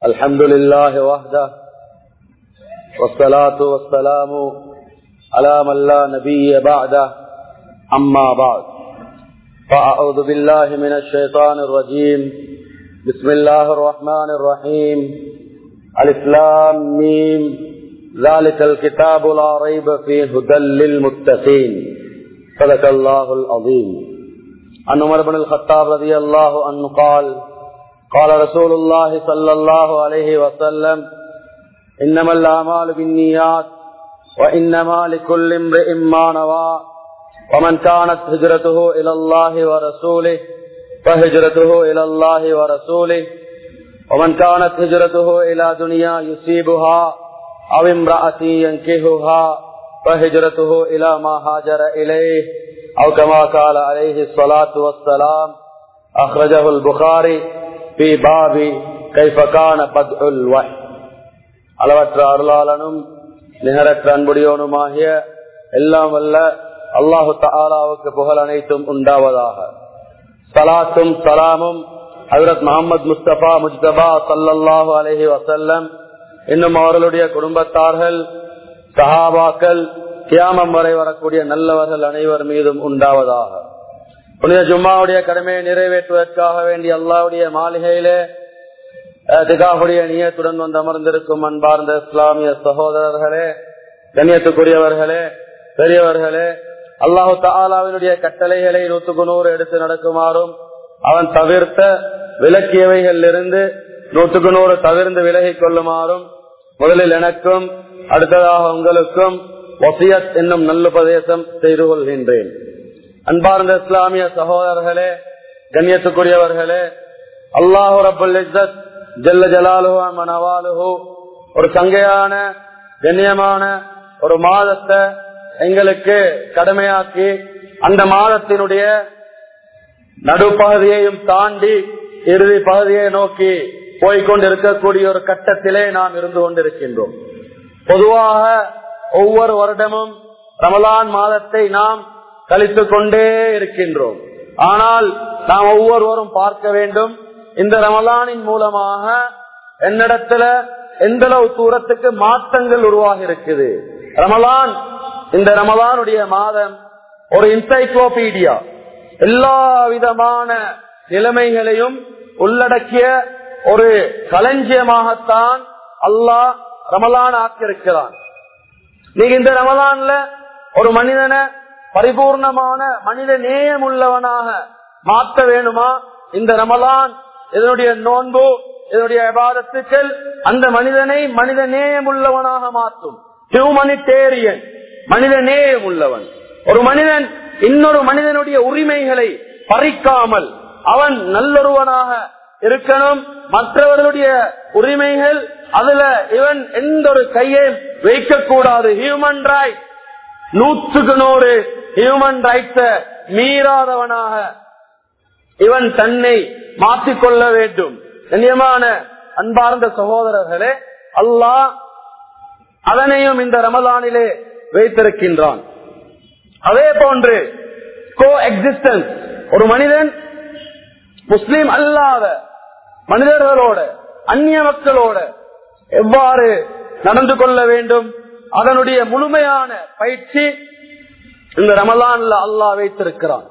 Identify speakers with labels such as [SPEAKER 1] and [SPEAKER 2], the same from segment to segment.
[SPEAKER 1] الحمد لله وحده والصلاة والسلام على من لا نبي بعده أما بعد فأعوذ بالله من الشيطان الرجيم بسم الله الرحمن الرحيم الإسلام ميم ذلك الكتاب لا ريب فيه هدى للمتقين صدق الله العظيم عن عمر بن الخطاب رضي الله عنه قال قال رسول الله صلى الله عليه وسلم إنما الأعمال بالنيات وإنما لكل امرئ ما نوى ومن كانت هجرته إلى الله ورسوله فهجرته إلى الله ورسوله ومن كانت هجرته إلى دنيا يصيبها أو امرأة ينكهها فهجرته إلى ما هاجر إليه أو كما قال عليه الصلاة والسلام أخرجه البخاري في باب كيف كان بدء الوحي அளவற்ற அருளாளனும் நிகரற்ற அன்புடையோனுமாகிய எல்லாம் வல்ல அல்லாஹு தாலாவுக்கு புகழ் அனைத்தும் உண்டாவதாக சலாத்தும் சலாமும் ஹசரத் முகமது முஸ்தபா முஸ்தபா சல்லல்லாஹு அலஹி வசல்லம் இன்னும் அவர்களுடைய குடும்பத்தார்கள் சஹாபாக்கள் கியாமம் வரை வரக்கூடிய நல்லவர்கள் அனைவர் மீதும் உண்டாவதாக புனித ஜும்மாவுடைய கடமையை நிறைவேற்றுவதற்காக வேண்டிய அல்லாவுடைய மாளிகையிலே திகாவுடைய நியத்துடன் வந்து அமர்ந்திருக்கும் அன்பார்ந்த இஸ்லாமிய சகோதரர்களே கண்ணியத்துக்குரியவர்களே பெரியவர்களே அல்லாஹு தாலாவினுடைய கட்டளைகளை நூத்துக்கு நூறு எடுத்து நடக்குமாறும் அவன் தவிர்த்த விலக்கியவைகள் இருந்து நூற்றுக்கு நூறு தவிர்ந்து விலகிக் கொள்ளுமாறும் முதலில் எனக்கும் அடுத்ததாக உங்களுக்கும் வசியத் என்னும் நல்லுபதேசம் செய்து கொள்கின்றேன் அன்பார்ந்த இஸ்லாமிய சகோதரர்களே கண்ணியத்துக்குரியவர்களே அல்லாஹு ரபுல் இஸ்ஸத் ஜல்ல ஜலாலுஹு மனவாலுஹு ஒரு சங்கையான கண்ணியமான ஒரு மாதத்தை எங்களுக்கு கடமையாக்கி அந்த மாதத்தினுடைய நடுப்பகுதியையும் தாண்டி இறுதி பகுதியை நோக்கி போய்கொண்டிருக்கக்கூடிய ஒரு கட்டத்திலே நாம் இருந்து கொண்டிருக்கின்றோம் பொதுவாக ஒவ்வொரு வருடமும் ரமலான் மாதத்தை நாம் கழித்துக் கொண்டே இருக்கின்றோம் ஆனால் நாம் ஒவ்வொருவரும் பார்க்க வேண்டும் இந்த ரமலானின் மூலமாக என்னிடத்துல எந்த அளவு தூரத்துக்கு மாற்றங்கள் உருவாகி இருக்குது ரமலான் இந்த ரமலானுடைய மாதம் ஒரு இன்சைக்ளோபீடியா எல்லா விதமான நிலைமைகளையும் உள்ளடக்கிய ஒரு களஞ்சியமாகத்தான் அல்லாஹ் ரமலான் ஆக்கியிருக்கிறான் நீங்க இந்த ரமலான்ல ஒரு மனிதனை பரிபூர்ணமான மனித நேயம் உள்ளவனாக மாற்ற வேணுமா இந்த ரமலான் இதனுடைய நோன்பு இதனுடைய விவாதத்துக்கள் அந்த மனிதனை மனித நேயம் உள்ளவனாக மாற்றும் ஹியூமனிடேரியன் மனித நேயம் உள்ளவன் ஒரு மனிதன் இன்னொரு மனிதனுடைய உரிமைகளை பறிக்காமல் அவன் நல்லொருவனாக இருக்கணும் மற்றவர்களுடைய உரிமைகள் அதுல இவன் எந்த ஒரு கையை வைக்கக்கூடாது ஹியூமன் ரைட் நூற்றுக்கு நூறு ஹியூமன் ரைட்ஸ மீறாதவனாக இவன் தன்னை மாற்றிக்கொள்ள வேண்டும் கண்ணியமான அன்பார்ந்த சகோதரர்களே அல்லாஹ் அதனையும் இந்த ரமலானிலே வைத்திருக்கின்றான் அதே போன்று கோ எக்ஸிஸ்டன்ஸ் ஒரு மனிதன் முஸ்லீம் அல்லாத மனிதர்களோட அந்நிய மக்களோட எவ்வாறு நடந்து கொள்ள வேண்டும் அதனுடைய முழுமையான பயிற்சி இந்த ரமலான்ல அல்லாஹ் வைத்திருக்கிறான்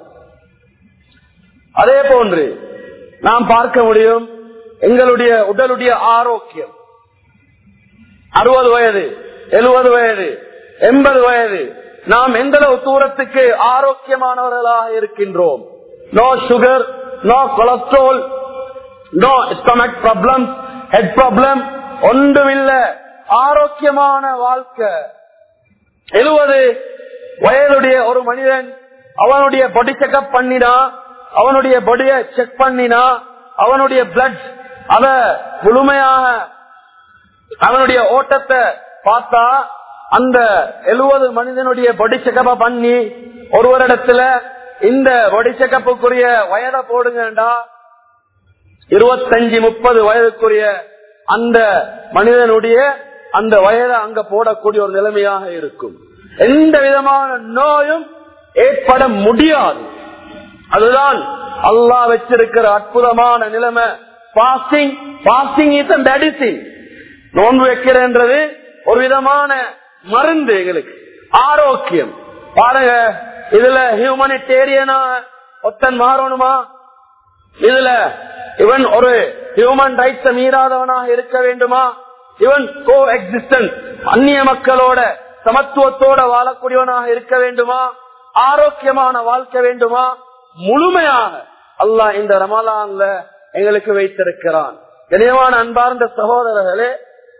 [SPEAKER 1] அதே போன்று நாம் பார்க்க முடியும் எங்களுடைய உடலுடைய ஆரோக்கியம் அறுபது வயது எழுபது வயது எண்பது வயது நாம் எந்த அளவு தூரத்துக்கு ஆரோக்கியமானவர்களாக இருக்கின்றோம் no sugar no cholesterol no stomach problem head problem ஒன்றுமில்ல ஆரோக்கியமான வாழ்க்கை எழுபது வயதுடைய ஒரு மனிதன் அவனுடைய பொடி செக்அப் பண்ணினா அவனுடைய பொடிய செக் பண்ணினா அவனுடைய பிளட் அத முழுமையாக அவனுடைய ஓட்டத்தை பார்த்தா அந்த எழுபது மனிதனுடைய பொடி செக்கப்ப பண்ணி ஒருவரிடத்துல இந்த பொடி செக்கப்புக்குரிய வயதை போடுங்கண்டா இருபத்தஞ்சு முப்பது வயதுக்குரிய அந்த மனிதனுடைய அந்த வயதை அங்க போடக்கூடிய ஒரு நிலைமையாக இருக்கும் எந்த விதமான நோயும் ஏற்பட முடியாது அதுதான் அல்லாஹ் வச்சிருக்கிற அற்புதமான நிலைமை பாஸ்டிங் பாஸ்டிங் இஸ் மெடிசின் நோன்பு வைக்கிறன்றது ஒரு விதமான மருந்து எங்களுக்கு ஆரோக்கியம் பாருங்க இதுல ஹியூமனிடேரியனா ஒத்தன் மாறணுமா இதுல இவன் ஒரு ஹியூமன் ரைட்ஸ் மீறாதவனாக இருக்க வேண்டுமா இவன் கோ எக்ஸிஸ்டன்ஸ் அந்நிய மக்களோட சமத்துவத்தோட வாழக்கூடியவனாக இருக்க வேண்டுமா ஆரோக்கியமான வாழ்க்கை வேண்டுமா முழுமையாக அல்லாஹ் இந்த ரமலான்ல எங்களுக்கு வைத்திருக்கிறான் கனியமான அன்பார்ந்த சகோதரர்களே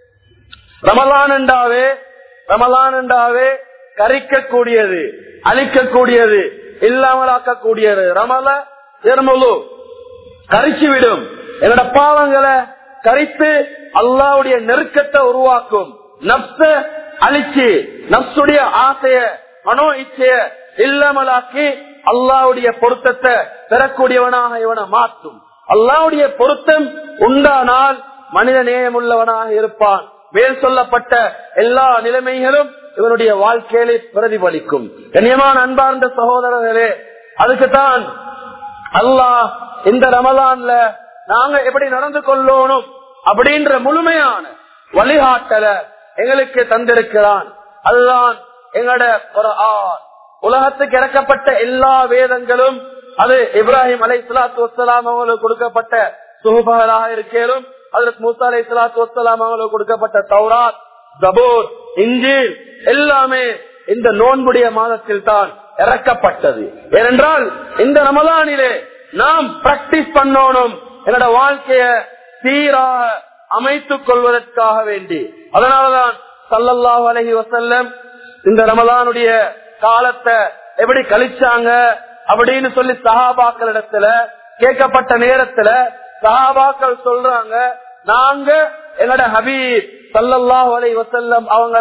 [SPEAKER 1] ரமலான் என்றாவே ரமலான் என்றாவே கரிக்கக்கூடியது அழிக்கக்கூடியது இல்லாமலாக்கக்கூடியது ரமல எர்முழு கரிச்சு விடும் என்னோட பாவங்களை கரித்து அல்லாவுடைய நெருக்கத்தை உருவாக்கும் நப்ச அழிச்சு நப்சுடைய ஆசைய மனோ இச்சைய இல்லாமலாக்கி அல்லாவுடைய பொருத்தத்தை பெறக்கூடியவனாக இவனை மாற்றும் அல்லாவுடைய பொருத்தம் உண்டானால் மனித நேயமுள்ளவனாக இருப்பான் மேல் சொல்லப்பட்ட எல்லா நிலைமைகளும் இவனுடைய வாழ்க்கையிலே பிரதிபலிக்கும் கண்ணியமான அன்பார்ந்த சகோதரர்களே அதுக்குத்தான் அல்லாஹ் இந்த ரமலான்ல நாங்க எப்படி நடந்து கொள்ளணும் அப்படின்ற முழுமையான வழிகாட்டல எங்களுக்கு தந்திருக்கிறான் அதுதான் எங்களோட குர்ஆன் உலகத்துக்கு இறக்கப்பட்ட எல்லா வேதங்களும் அது இப்ராஹிம் அலை சலாத்து வசலாம் அவங்களுக்கு கொடுக்கப்பட்ட சுகுபகளாக இருக்கேனும் அதற்கு மூசா அலை சலாத்து வசலாம் அவங்களுக்கு கொடுக்கப்பட்ட தௌராத் ஜபூர் இஞ்சில் எல்லாமே இந்த நோன்புடைய மாதத்தில் தான் இறக்கப்பட்டது ஏனென்றால் இந்த ரமலானிலே நாம் பிராக்டிஸ் பண்ணணும் என்னோட வாழ்க்கைய சீராக அமைத்துக் கொள்வதற்காக வேண்டி அதனாலதான் சல்லல்லாஹு அலஹி வசல்லம் இந்த ரமலானுடைய காலத்தை எப்படி கழிச்சாங்க அப்படின்னு சொல்லி சஹாபாக்கள் இடத்துல கேட்கப்பட்ட நேரத்துல சஹாபாக்கள் சொல்றாங்க நாங்க என்னோட ஹபீப் சல்லல்லாஹு அலை வசல்லம் அவங்கள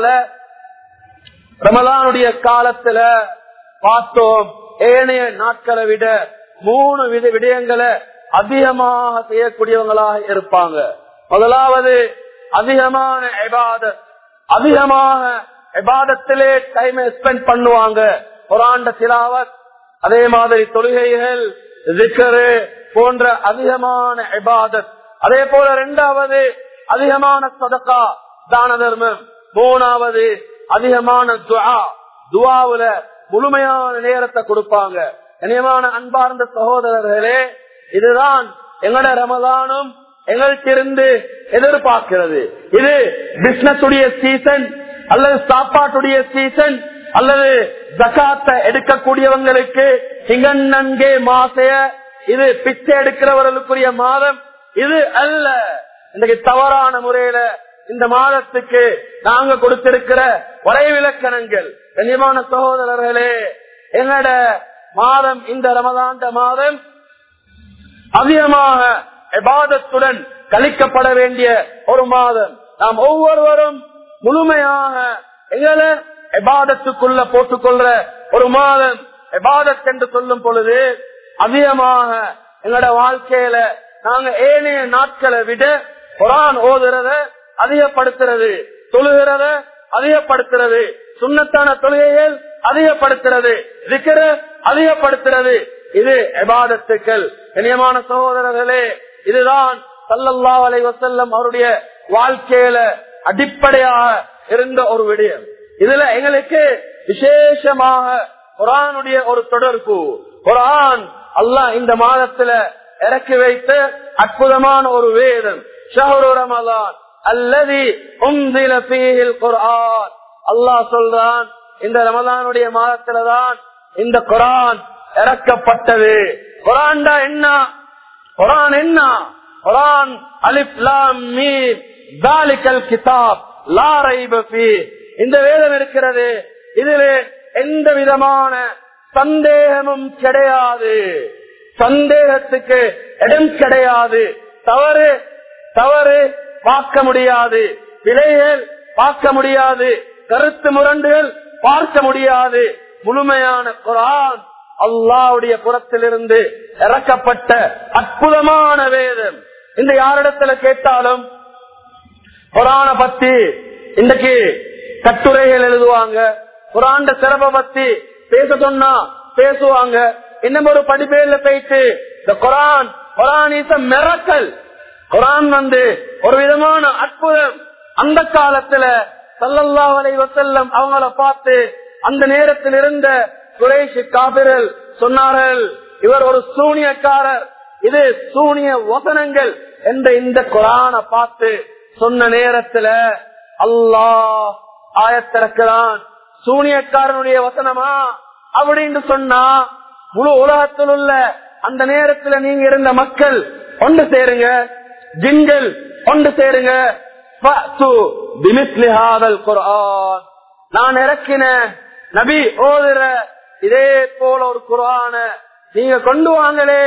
[SPEAKER 1] ரமலானுடைய காலத்துல பார்த்தோம் ஏனைய நாட்களை விட மூணு வித விடயங்களை அதிகமாக செய்யக்கூடியவங்களாக இருப்பாங்க முதலாவது அதிகமான எபாதத் அதிகமாக எபாதத்திலே டைம் ஸ்பெண்ட் பண்ணுவாங்க குராண்ட திலாவத் அதே மாதிரி தொழுகைகள் ஜிக்கரு போன்ற அதிகமான எபாதத் அதே போல இரண்டாவது அதிகமான சதக்கா தான தர்மம் மூணாவது அதிகமான துவா துவாவுல முழுமையான நேரத்தை கொடுப்பாங்க கனியமான அன்பார்ந்த சகோதரர்களே இதுதான் எங்கட ரமலானும் எங்கள்கிட்ட எதிர்பார்க்கிறது இது பிசினஸ் உடைய சீசன் அல்லது சாப்பாட்டுடைய சீசன் அல்லது ஜக்காத்த எடுக்கக்கூடியவங்களுக்கு சிங்கன்னன்கே மாசைய இது பிச்சை எடுக்கிறவர்களுக்குரிய மாதம் இது அல்ல இன்றைக்கு தவறான முறையில இந்த மாதத்துக்கு நாங்க கொடுத்திருக்கிற வரைவிலக்கணங்கள் கண்ணியமான சகோதரர்களே எங்கட மாதம் இந்த ரமதாண்ட மாதம் அதிகமாக எபாதத்துடன் கழிக்கப்பட வேண்டிய ஒரு மாதம் நாம் ஒவ்வொருவரும் முழுமையாக எங்களை எபாதத்துக்குள்ள போட்டுக்கொள்ற ஒரு மாதம் எபாதத் என்று சொல்லும் பொழுது அதிகமாக எங்களோட வாழ்க்கையில நாங்க ஏனைய நாட்களை விட குரான் ஓதுறத அதிகப்படுத்துறது தொழுகிறத அதிகப்படுத்துறது சுண்ணத்தான தொழுகைகள் அதிகப்படுத்துறது விக்கிற அதிகப்படுத்துறது இது எபாதத்துக்கள் இனியமான சகோதரர்களே இதுதான் சல்லல்லா அலை வசல்லம் அவருடைய வாழ்க்கையில அடிப்படையாக இருந்த ஒரு விடயம் இதுல எங்களுக்கு விசேஷமாக குரானுடைய ஒரு தொடர்பு குரான் அல்லாஹ் இந்த மாதத்துல இறக்கி வைத்த அற்புதமான ஒரு வேதம் ஷஹரு ரமலான் அல்லது உந்தில பீஹில் குர்ஆன் அல்லாஹ் சொல்றான் இந்த ரமலானுடைய மாதத்துலதான் இந்த குரான் இறக்கப்பட்டது குரான்டா என்ன குரான் என்ன குரான் அலிப்லாம் மீன் தாலிக்கல் கிதாப் லாரைப இந்த வேதம் இருக்கிறது இதில் எந்த விதமான சந்தேகமும் கிடையாது சந்தேகத்துக்கு இடம் கிடையாது தவறு தவறு பார்க்க முடியாது பிழைகள் பார்க்க முடியாது கருத்து முரண்டுகள் பார்க்க முடியாது முழுமையான குரான் அல்லாவுடைய புறத்திலிருந்து இறக்கப்பட்ட அற்புதமான வேதம் இந்த யாரிடத்துல கேட்டாலும் குரான பத்தி இன்றைக்கு கட்டுரைகள் எழுதுவாங்க குரான் சிறப்பை பத்தி பேச சொன்னா பேசுவாங்க இன்னும் ஒரு படிப்பேல போயிட்டு இந்த குரான் குரான் இஸ் மிரக்கல் குரான் வந்து ஒரு விதமான அற்புதம் அந்த காலத்துல சல்லல்லா அலை வசல்லம் அவங்கள பார்த்து அந்த நேரத்தில் இருந்த குறைஷி காபிரல் சொன்னார்கள் இவர் ஒரு சூனியக்காரர் இது சூனிய வசனங்கள் என்ற இந்த குரான பார்த்து சொன்ன நேரத்துல அல்லாஹ் ஆயத்திறக்கிறான் சூனியக்காரனுடைய வசனமா அப்படின்னு சொன்னா முழு உலகத்தில் உள்ள அந்த நேரத்துல நீங்க இருந்த மக்கள் ஒன்று சேருங்க ஜிங்கள் ஒன்று சேருங்க குரான் நான் இறக்கின நபி ஓதுற இதே போல ஒரு குரான நீங்க கொண்டு வாங்களே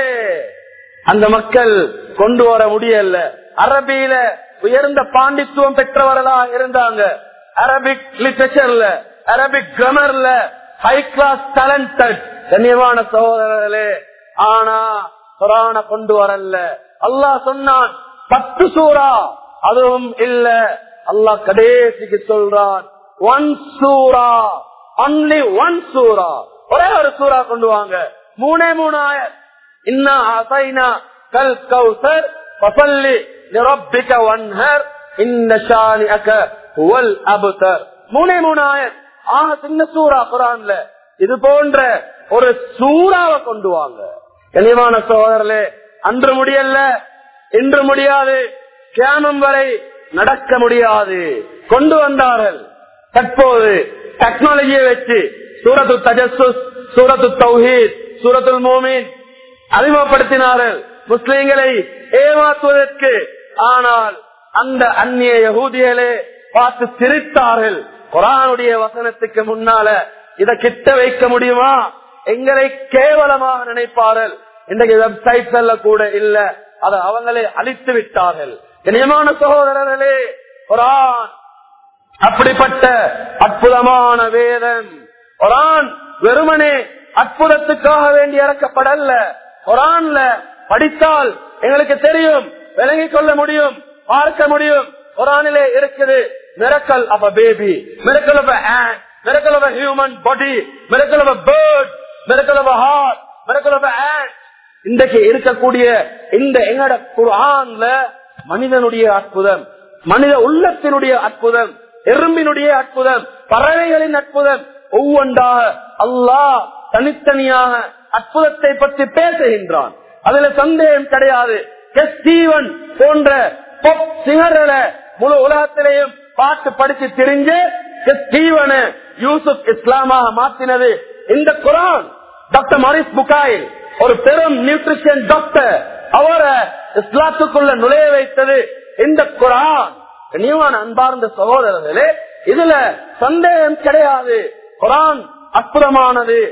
[SPEAKER 1] அந்த மக்கள் கொண்டு வர முடியல அரபியில உயர்ந்த பாண்டித்துவம் பெற்றவர்களா இருந்தாங்க அரபிக் லிட்டரேச்சர்ல அரபிக் கிராமர்ல ஹை கிளாஸ் டேலண்டட் கண்ணியமான சகோதரர்களே ஆனா குரான கொண்டு வரல அல்லாஹ் சொன்னான் பத்து சூறா அதுவும் இல்ல அல்லாஹ் கடைசிக்கு சொல்றான் ஒன் சூரா ஒன்லி ஒன் சூரா ஒரே ஒரு சூறா கொண்டு வாங்க மூணே மூணு ஆயர் இன்னா அசைனா கல் கௌசர் பசல்லி நிரப்பிக்க வன்ஹர் இந்த ஷானிஅக ஹுவல் அபுதர் மூணே மூணு ஆயர் ஆக சின்ன சூறா குரான்ல இது போன்ற ஒரு சூறாவை கொண்டு வாங்க கனிவான சோதரர்களே அன்று முடியல இன்று முடியாது கியாமம் வரை நடக்க முடியாது கொண்டு வந்தார்கள் தற்போது டெக்னாலஜியை வச்சு சூரத்து தஜஸ்ஸுஸ் சூரத்து தௌஹீத் சூரத்துல் மோமின் அறிமுகப்படுத்தினார்கள் முஸ்லிம்களை ஏமாற்றுவதற்கு ஆனால் அந்த அந்நிய யகூதிகளே பார்த்து சிரித்தார்கள் குரானுடைய வசனத்துக்கு முன்னால இத கிட்ட வைக்க முடியுமா எங்களை கேவலமாக நினைப்பார்கள் இன்றைக்கு வெப்சைட்ஸ்ல கூட இல்ல அதை அவங்களே அழித்து விட்டார்கள் இனியமான சகோதரர்களே குரான் அப்படிப்பட்ட அற்புதமான வேதம் குரான் வெறுமனே அற்புதத்துக்காக வேண்டி இறக்கப்படல குரான்ல படித்தால் எங்களுக்கு தெரியும் விளங்கிக் கொள்ள முடியும் பார்க்க முடியும் குரானிலே இருக்குது miracle of a baby miracle of hand miracle of human body miracle of bird miracle of heart miracle of hand இன்றைக்கு இருக்கக்கூடிய இந்த எங்கட குரான்ல மனிதனுடைய அற்புதம் மனித உள்ளத்தினுடைய அற்புதம் எறும்பினுடைய அற்புதம் பறவைகளின் அற்புதம் ஒவ்வொன்றாக அல்லாஹ் தனித்தனியாக அற்புதத்தை பற்றி பேசுகின்றான் அதுல சந்தேகம் கிடையாது ஸ்டீவன் போன்ற பொப் சிங்கர்களை முழு உலகத்திலேயும் பாட்டு படிச்சு தெரிஞ்சு ஸ்டீவன யூசுப் இஸ்லாமாக மாத்தினது இந்த குரான் டாக்டர் மாரிஸ் புகாயில் ஒரு பெரும் நியூட்ரிஷன் டாக்டர் அவரை இஸ்லாத்துக்குள்ள நுழைய வைத்தது இந்த குரான் கண்ணியமான அன்பார்ந்த சகோதரர்களே இதுல சந்தேகம் கிடையாது குரான் அற்புதமானது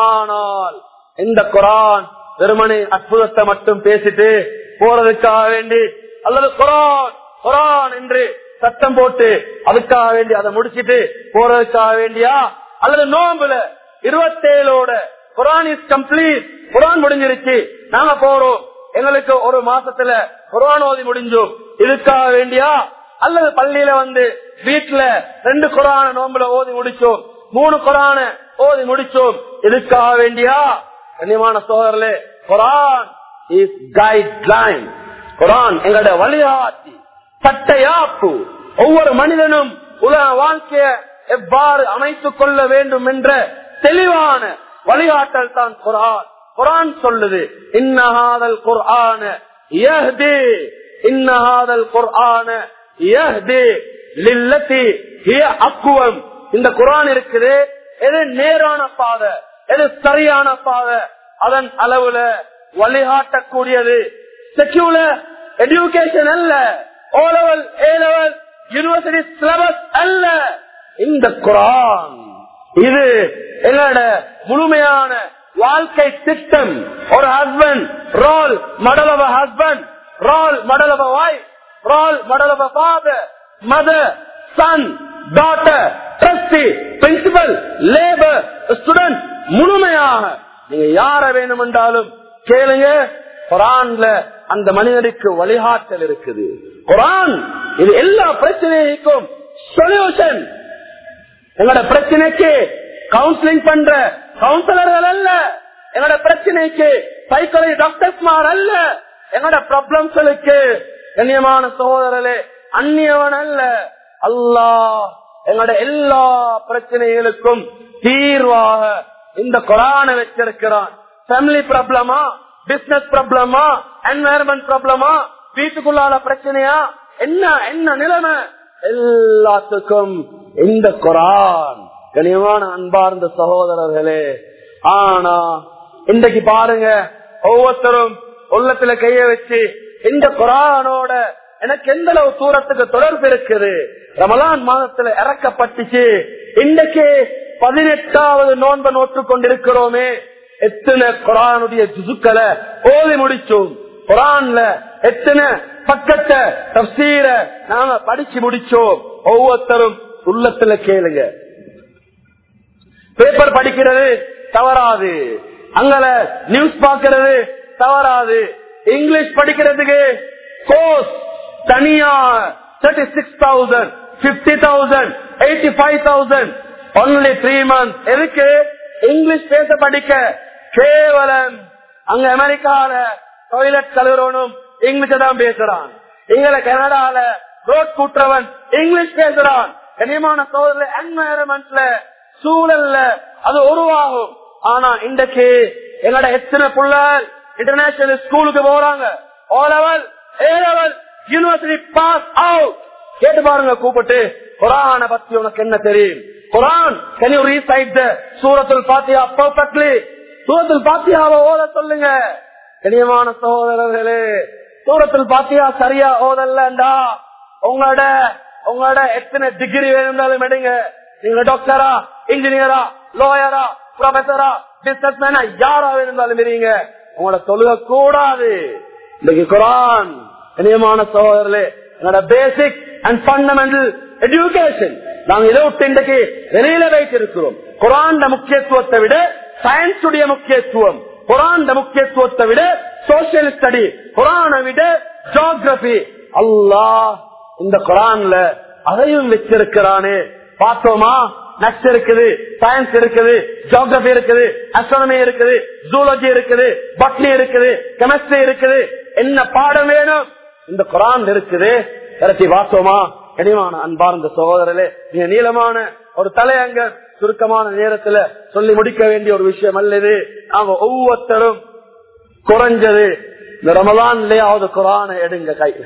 [SPEAKER 1] ஆனால் இந்த குரான் வெறுமனே அற்புதத்தை மட்டும் பேசிட்டு போறதுக்காக வேண்டி அல்லது குரான் குரான் என்று சத்தம் போட்டு அதுக்காக வேண்டி அதை முடிச்சிட்டு போறதுக்காக வேண்டியா அல்லது நோம்புல இருபத்தேழோட குரான் இஸ் கம்ப்ளீட் குரான் முடிஞ்சிருச்சு நாங்க போறோம் எங்களுக்கு ஒரு மாசத்துல குரான் ஓதி முடிஞ்சோம் இதுக்காக வேண்டியா அல்லது பள்ளியில வந்து வீட்டுல ரெண்டு குரான நோம்புல ஓதி முடிச்சோம் மூணு குரான ஓதி முடிச்சோம் இதுக்காக வேண்டியா கண்ணியமான சோதரலே Quran is guideline Quran எங்களோட வழிகாட்டி சட்டையாப்பு ஒவ்வொரு மனிதனும் உலக வாழ்க்கைய எவ்வாறு அமைத்துக் கொள்ள வேண்டும் என்ற தெளிவான வழிகாட்டல் தான் குரான் குரான் சொல்லுது இன்னஹாதல் குர்ஆன யஹ்தி இன்னஹாதல் குர்ஆன யஹ்தி லில்லதி ஹிய அக்வம் இந்த குரான் இருக்குது எது நேரான பாதை எது சரியான பாதை அதன் அளவுல வழிகாட்டக்கூடியது செக்யூலர் எஜுகேஷன் அல்ல O level A level university syllabus அல்ல இந்த குரான் இது எங்களோட முழுமையான வாழ்க்கை திட்டம் ஒரு husband role model of husband role model of wife role model of father mother son daughter trustee principal labour student முழுமையாக நீங்க யார வேணும் என்றாலும் கேளுங்க குரான்ல அந்த மனிதனுக்கு வழிகாட்டல் இருக்குது குரான் இது எல்லா பிரச்சனைக்கும் சொல்யூஷன் எங்களோட பிரச்சனைக்கு கவுன்சிலிங் பண்ற கவுன்சிலர்கள் அல்ல எங்களோட பிரச்சனைக்கு சைக்காலஜி டாக்டர்ஸ் அல்ல எங்களோட ப்ராப்ளம்ஸ்களுக்கு கண்ணியமான சகோதரர்களே அந்நியவன் அல்ல அல்லாஹ் எங்களோட எல்லா பிரச்சனைகளுக்கும் தீர்வாக இந்த குரான வச்சிருக்கிறான் ஃபேமிலி ப்ராப்ளமா பிசினஸ் ப்ராப்ளமா என்வாயர்மெண்ட் ப்ராப்ளமா வீட்டுக்குள்ளால பிரச்சனையா என்ன என்ன நிலைமை எல்லாத்துக்கும் இந்த குரான் கனியமான அன்பார்ந்த சகோதரர்களே ஆனா இன்றைக்கு பாருங்க ஒவ்வொருத்தரும் உள்ளத்துல கைய வச்சு இந்த குரானோட எனக்கு எந்த அளவு தூரத்துக்கு தொடர்பு இருக்குது ரமலான் மாதத்துல இறக்கப்பட்டுச்சு இன்றைக்கு பதினெட்டாவது நோன்பை நோட்டு கொண்டிருக்கிறோமே எத்தனை குரானுடைய ஜுசுக்களை ஓதி முடிச்சோம் குரான்ல எத்தனை பக்கத்தை தப்சீர நாங்க படிச்சு முடிச்சோம் ஒவ்வொருத்தரும் உள்ளத்துல கேளுங்க பேப்பர் படிக்கிறது தவறாது அங்கல நியூஸ் பாக்குறது தவறாது இங்கிலீஷ் படிக்கிறதுக்கு கோர்ஸ் தனியா thirty six thousand fifty thousand eighty five thousand only three month எதுக்கு இங்கிலீஷ் பேச படிக்க கேவலம் அங்க அமெரிக்கால டாய்லெட் கழுவுறவனும் இங்கிலீஷ் தான் பேசுறான் இங்கல கனடால ரோட் கூட்டுறவன் இங்கிலீஷ் பேசுறான் கனியமான சோதரில் என்வாயரன்மெண்ட்ல சூழல்ல அது உருவாகும் ஆனா இன்றைக்கு எங்கட எத்தனை புள்ளல் இன்டர்நேஷனல் ஸ்கூலுக்கு போறாங்க O level A level university pass out கேட்டு பாருங்க கூப்பிட்டு குரான பத்தி உனக்கு என்ன தெரியும் குரான் can you recite the சூரத்துல் பாத்தியா perfectly சூரத்துல் பாத்தியாவை ஓத சொல்லுங்க கனியமான சகோதரர்களே சூரத்துல் பாத்தியா சரியா ஓதல்லண்டா உங்களோட உங்களோட எத்தனை டிகிரி வேணும்னாலும் எடுங்க நீங்க டாக்டரா இன்ஜினியரா லோயரா ப்ரொஃபஸரா பிசினஸ் மேனா யாரா வேணும்னாலும் இருங்க உங்களோட தொழுக கூடாது இன்னைக்கு குரான் கனியமான சகோதரர்களே என்னோட பேசிக் அண்ட் ஃபண்டமெண்டல் எஜுகேஷன் நாங்க இதை விட்டு இன்றைக்கு வெளியில வைத்திருக்கிறோம் குரான் முக்கியத்துவத்தை விட சயின்ஸ் உடைய முக்கியத்துவம் குரான் முக்கியத்துவத்தை விட சோசியல் ஸ்டடி குரானை விட ஜியோகிரபி அல்லாஹ் இந்த குரான்ல அதையும் வச்சிருக்கிறானே பார்த்தோமா நக்ஸ் இருக்குது சயின்ஸ் இருக்குது ஜியோகிரபி இருக்குது அஸ்ட்ரானமி இருக்குது ஜூலஜி இருக்குது பட்னி இருக்குது கெமிஸ்ட்ரி இருக்குது என்ன பாடம் வேணும் இந்த குரான் இருக்குது இறக்கி பார்த்தோமா கனிவான அன்பார்ந்த சகோதரர்களே மிக நீளமான ஒரு தலையங்க சுருக்கமான நேரத்துல சொல்லி முடிக்க வேண்டிய ஒரு விஷயம் அல்லது நாங்க ஒவ்வொருத்தரும் குறைஞ்சது இந்த ரமலான்லயாவது குரான எடுங்க கையில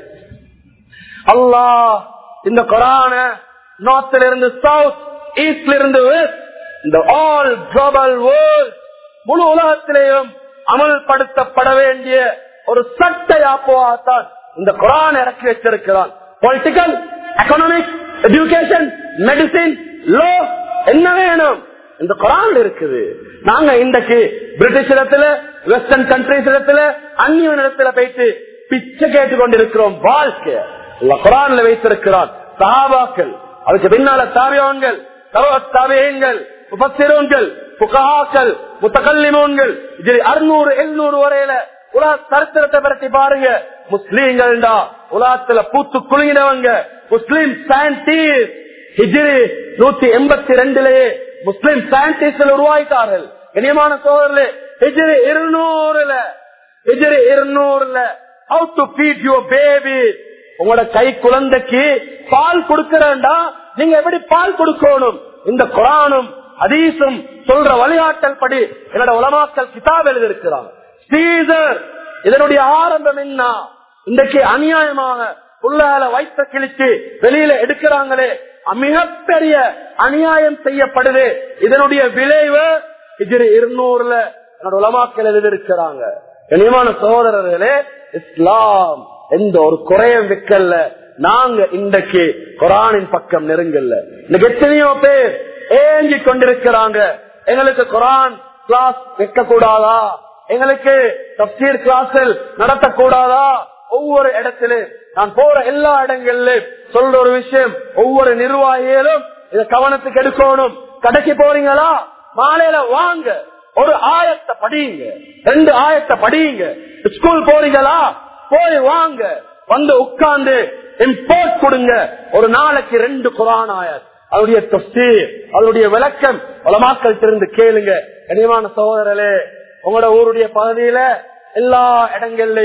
[SPEAKER 1] அல்லாஹ் இந்த குரான நார்த்ல இருந்து சவுத் ஈஸ்ட்ல இருந்து வெஸ்ட் இந்த ஆல் குளோபல் வேர்ல்ட் முழு உலகத்திலேயும் அமல்படுத்தப்பட வேண்டிய ஒரு சட்ட யாப்போவாகத்தான் இந்த குரான் இறக்கி வச்சிருக்கிறான் political economic education medicine law என்ன வேணும் இந்த குரான் இருக்குது நாங்க இன்றைக்கு பிரிட்டிஷ் இடத்துல வெஸ்டர்ன் கண்ட்ரிஸ் இடத்துல அந்நிய இடத்துல போயிட்டு பிச்சை கேட்டுக் கொண்டிருக்கிறோம் வாழ்க்கை குரான்ல வைத்திருக்கிறான் சஹாபாக்கள் அதுக்கு பின்னால தாவியவன்கள் தாவியங்கள் முப்பத்திரோன்கள் புகாக்கள் முத்தகல்லிமோன்கள் இது அறுநூறு எழுநூறு வரையில உலக சரித்திரத்தை பற்றி பாருங்க முஸ்லீம்கள்டா உலகத்துல பூத்து குலுங்கினவங்க முஸ்லீம் சயின்டிஸ்ட் ஹிஜிரி நூத்தி எண்பத்தி ரெண்டுலயே முஸ்லீம் சயின்டிஸ்ட் உருவாயிட்டார்கள் இனியமான சோதரில் ஹிஜிரி இருநூறுல ஹிஜிரி இருநூறுல how to feed your baby உங்களோட கை குழந்தைக்கு பால் கொடுக்கிறேன்டா நீங்க எப்படி பால் கொடுக்கணும் இந்த குரானும் அதீசும் சொல்ற வழிகாட்டல் படி என்னோட உலமாக்கல் கிதாப் எழுதியிருக்கிறாங்க சீசர் இதனுடைய ஆரம்பம் என்ன இன்றைக்கு அநியாயமாக உள்ளால வைத்த கிழிச்சு வெளியில எடுக்கிறாங்களே மிகப்பெரிய அநியாயம் செய்யப்படுது இதனுடைய விளைவு இது இருநூறுல என்னோட உலமாக்கள் எழுதியிருக்கிறாங்க கனியமான சகோதரர்களே இஸ்லாம் எந்த ஒரு குறையும் வைக்கல நாங்க இன்றைக்கு குரானின் பக்கம் நெருங்கல்ல இன்னைக்கு எத்தனையோ பேர் ஏங்கி கொண்டிருக்கிறாங்க எங்களுக்கு குரான் கிளாஸ் வைக்க கூடாதா எங்களுக்கு தப்சீர் கிளாஸில் நடத்தக்கூடாதா ஒவ்வொரு இடத்திலும் நான் போற எல்லா இடங்களிலும் சொல்ற ஒரு விஷயம் ஒவ்வொரு நிர்வாகிகளும் இதை கவனத்துக்கு எடுக்கணும் கடைக்கு போறீங்களா மாலையில வாங்க ஒரு ஆயத்தை படியுங்க ரெண்டு ஆயத்தை படியுங்க ஸ்கூல் போறீங்களா போய் வாங்க வந்து உட்கார்ந்து இம்போர்ட் கொடுங்க ஒரு நாளைக்கு ரெண்டு குரான் ஆயத் அதனுடைய தப்சீர் அதனுடைய விளக்கம் உலமாக்கள் திருந்து கேளுங்க கனிவான சகோதரர்களே உங்களோட ஊருடைய பகுதியில எல்லா இடங்கள்லயும்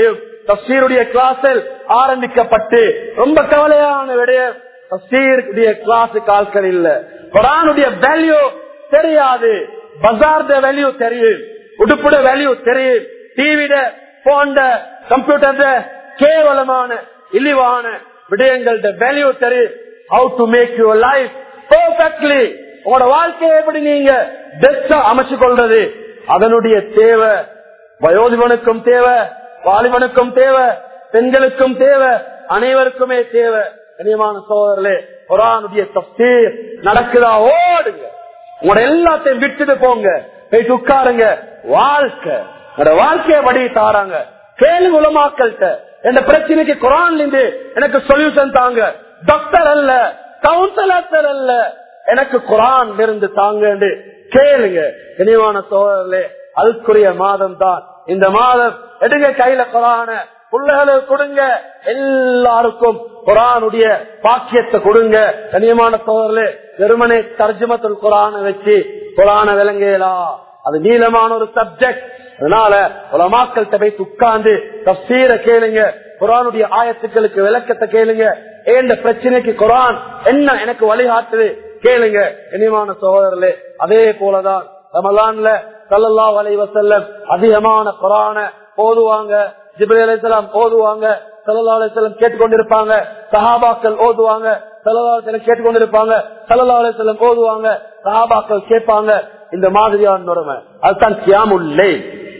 [SPEAKER 1] தப்சீருடைய கிளாஸில் ஆரம்பிக்கப்பட்டு ரொம்ப கவலையான விடைய தப்சீருடைய கிளாஸுக்கு ஆட்கள் இல்ல குரானுடைய வேல்யூ தெரியாது பஜார்ட வேல்யூ தெரியும் உடுப்புட வேல்யூ தெரியும் டிவிட போன்ட கம்ப்யூட்டர் கேவலமான இழிவான விடயங்கள்ட வேல்யூ தெரியும் how to make your life perfectly உங்களோட வாழ்க்கையை எப்படி நீங்க பெஸ்டா அமைச்சு கொள்றது அதனுடைய தேவை வயோதிபனுக்கும் தேவை வாலிபனுக்கும் தேவை பெண்களுக்கும் தேவை அனைவருக்குமே தேவை கனியமான சோதரர்களே குரானுடைய தப்தீர் நடக்குதா ஓடுங்க உங்களோட எல்லாத்தையும் விட்டுட்டு போங்க போயிட்டு உட்காருங்க வாழ்க்கை உங்களோட வாழ்க்கைய படி தாராங்க கேள்வி உலமாக்கள்கிட்ட எந்த பிரச்சனைக்கு குரான்ல இருந்து எனக்கு சொல்யூஷன் தாங்க டாக்டர் அல்ல கவுன்சிலர் அல்ல எனக்கு குரான் இருந்து தாங்க கேளுங்க இனிவான சோழர்களே அதுக்குரிய மாதம் தான் இந்த மாதம் எடுங்க கையில குரான பிள்ளைகளுக்கு கொடுங்க எல்லாருக்கும் குரானுடைய பாக்கியத்தை கொடுங்க கனியமான சோழர்களே வெறுமனே தர்ஜமத்துல் குரான வச்சு குரான விளங்கலா அது நீளமான ஒரு சப்ஜெக்ட் அதனால உலமாக்கள்கிட்ட போய் உட்கார்ந்து தப்சீர கேளுங்க குரானுடைய ஆயத்துக்களுக்கு விளக்கத்தை கேளுங்க ஏண்ட பிரச்சனைக்கு குரான் என்ன எனக்கு வழிகாட்டுது கேளுங்க இனிமான சகோதரர்களே அதே போலதான் ரமலான்ல சல்லல்லா வலை வசல்லம் அதிகமான குரான ஓதுவாங்க ஜிப்ரி அலிசலாம் ஓதுவாங்க சல்லா அலிசல்லம் கேட்டுக்கொண்டிருப்பாங்க சஹாபாக்கள் ஓதுவாங்க சல்லா அலிசல்லம் கேட்டுக்கொண்டிருப்பாங்க சல்லா அலிசல்லம் ஓதுவாங்க சஹாபாக்கள் கேட்பாங்க இந்த மாதிரியான உடமை அதுதான் கியாமுல்லே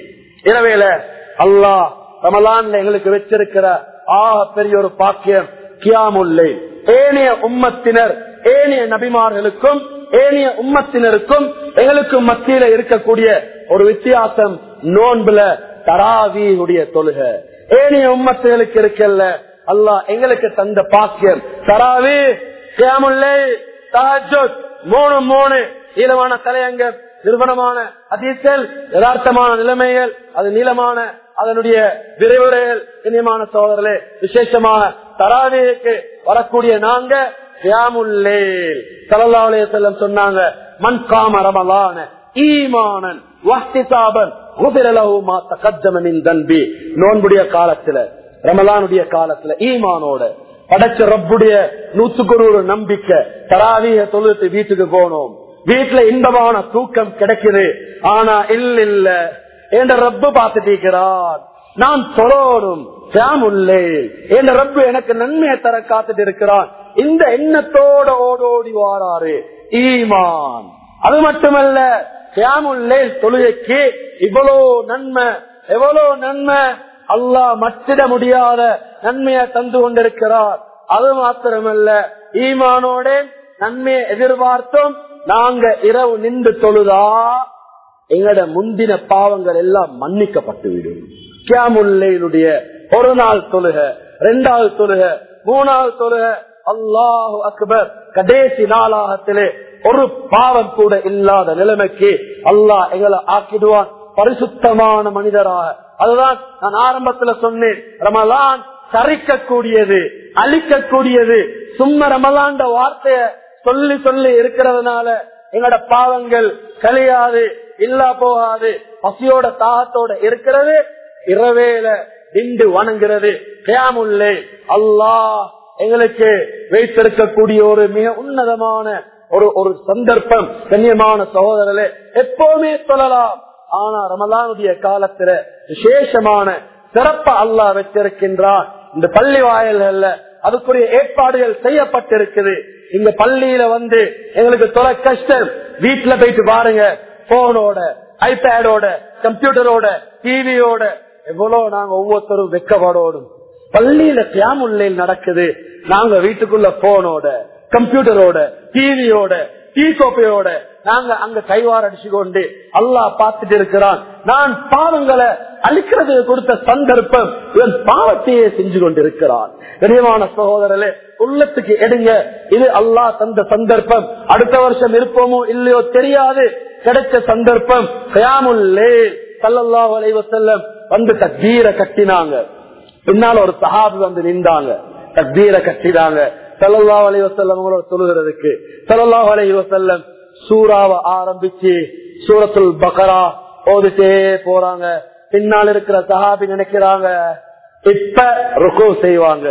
[SPEAKER 1] இரவேல அல்லாஹ் ரமலான்ல எங்களுக்கு வச்சிருக்கிற ஆக பெரிய ஒரு பாக்கியம் கியாமுல்லே ஏனைய உம்மத்தினர் ஏனைய நபிமார்களுக்கும் ஏனைய உம்மத்தினருக்கும் எங்களுக்கும் மத்தியில இருக்கக்கூடிய ஒரு வித்தியாசம் நோன்புல தராவியுடைய தொழுக ஏனைய உம்மத்துகளுக்கு இருக்கல்ல அல்லாஹ் எங்களுக்கு தந்த பாக்கியம் தராவி கியாமுல்லே தஹஜ்ஜுத் மூணு மூணு ஈரமான தலையங்க நிறுவனமான அதிசல் யதார்த்தமான நிலைமைகள் அது நீளமான அதனுடைய விரைவுரைகள் இனியமான சோதரர்களே விசேஷமாக தராவிக்கு வரக்கூடிய நாங்க செல்லம் சொன்னாங்க மண் காம ரமலான ஈமானன் வஹ்திசாபன் தன்பி நோன்புடைய காலத்துல ரமலானுடைய காலத்துல ஈமானோட படைச்ச ரப்புடைய நூத்துக்கு ஒரு நம்பிக்கை தராவிய தொழுத்து வீட்டுக்கு போனோம் வீட்டுல இன்பமான தூக்கம் கிடைக்குது ஆனா இல்ல இல்ல என்ற ரப்பு பார்த்துட்டு நான் சொல்லணும் என் ரப்பு எனக்கு நன்மையை தர காத்துட்டு இருக்கிறான் இந்த எண்ணத்தோட ஓடோடி வாராரு ஈமான் அது மட்டுமல்ல சியாமுல்லே தொழுகைக்கு இவ்வளவு நன்மை எவ்வளவு நன்மை அல்லாஹ் மற்றிட முடியாத நன்மையை தந்து கொண்டிருக்கிறார் அது மாத்திரமல்ல ஈமானோட நன்மையை எதிர்பார்த்தோம் நாங்க இரவு நின்று தொழுதா எங்கட முந்தின பாவங்கள் எல்லாம் மன்னிக்கப்பட்டு விடும் கியாமுல்லையினுடைய ஒரு நாள் தொழுக ரெண்டாவது தொழுக மூணாவது தொழுக அல்லாஹு அக்பர் கடைசி நாளாகத்திலே ஒரு பாவம் கூட இல்லாத நிலைமைக்கு அல்லாஹ் எங்களை ஆக்கிடுவான் பரிசுத்தமான மனிதராக அதுதான் நான் ஆரம்பத்துல சொன்னேன் ரமலான் சரிக்கக்கூடியது அழிக்கக்கூடியது சும்ம ரமலாண்ட வார்த்தைய சொல்லி சொல்லி இருக்கிறதுனால எங்களோட பாவங்கள் கழியாது இல்ல போகாது பசியோட தாகத்தோட இருக்கிறது இரவேல நின்று வணங்குறது கேமுல்லே அல்லாஹ் எங்களுக்கு வைத்திருக்கக்கூடிய ஒரு மிக உன்னதமான ஒரு ஒரு சந்தர்ப்பம் கண்ணியமான சகோதரர்களே எப்பவுமே சொல்லலாம் ஆனா ரமலானுடைய காலத்துல விசேஷமான சிறப்ப அல்லாஹ் வச்சிருக்கின்றான் இந்த பள்ளி வாயல்கள்ல அதுக்குரிய ஏற்பாடுகள் செய்யப்பட்டிருக்குது இந்த பள்ளியில வந்து எங்களுக்கு தொலை கஷ்டம் வீட்டுல போயிட்டு பாருங்க போனோட ஐபேடோட கம்ப்யூட்டரோட டிவியோட எவ்வளவு நாங்க ஒவ்வொருத்தரும் வெக்கப்பாடோடும் பள்ளியில கியாமுல்லையில் நடக்குது நாங்க வீட்டுக்குள்ள போனோட கம்ப்யூட்டரோட டிவியோட டீ கோப்பையோட நாங்க அங்க கைவார அடிச்சு கொண்டு அல்லாஹ் பார்த்துட்டு இருக்கிறான் நான் பாவங்களை அழிக்கிறது கொடுத்த சந்தர்ப்பம் இவன் பாவத்தையே செஞ்சு கொண்டிருக்கிறான் கனியமான சகோதரர்களே உள்ளத்துக்கு எடுங்க இது அல்லாஹ் தந்த சந்தர்ப்பம் அடுத்த வருஷம் இருப்போமோ இல்லையோ தெரியாது கிடைச்ச சந்தர்ப்பம் கயாமுல்லே சல்லல்லா செல்லம் வந்து தக்பீர கட்டினாங்க பின்னால ஒரு சஹாபி வந்து நின்றாங்க தக்பீர கட்டினாங்க சல்லல்லா அலி வசல்லம் சொல்லுகிறதுக்கு சல்லல்லா அலி வசல்லம் சூறாவை ஆரம்பிச்சு சூரத்துல் பக்கரா ஓதிட்டே போறாங்க பின்னால் இருக்கிற சஹாபி நினைக்கிறாங்க இப்ப ருக்கு செய்வாங்க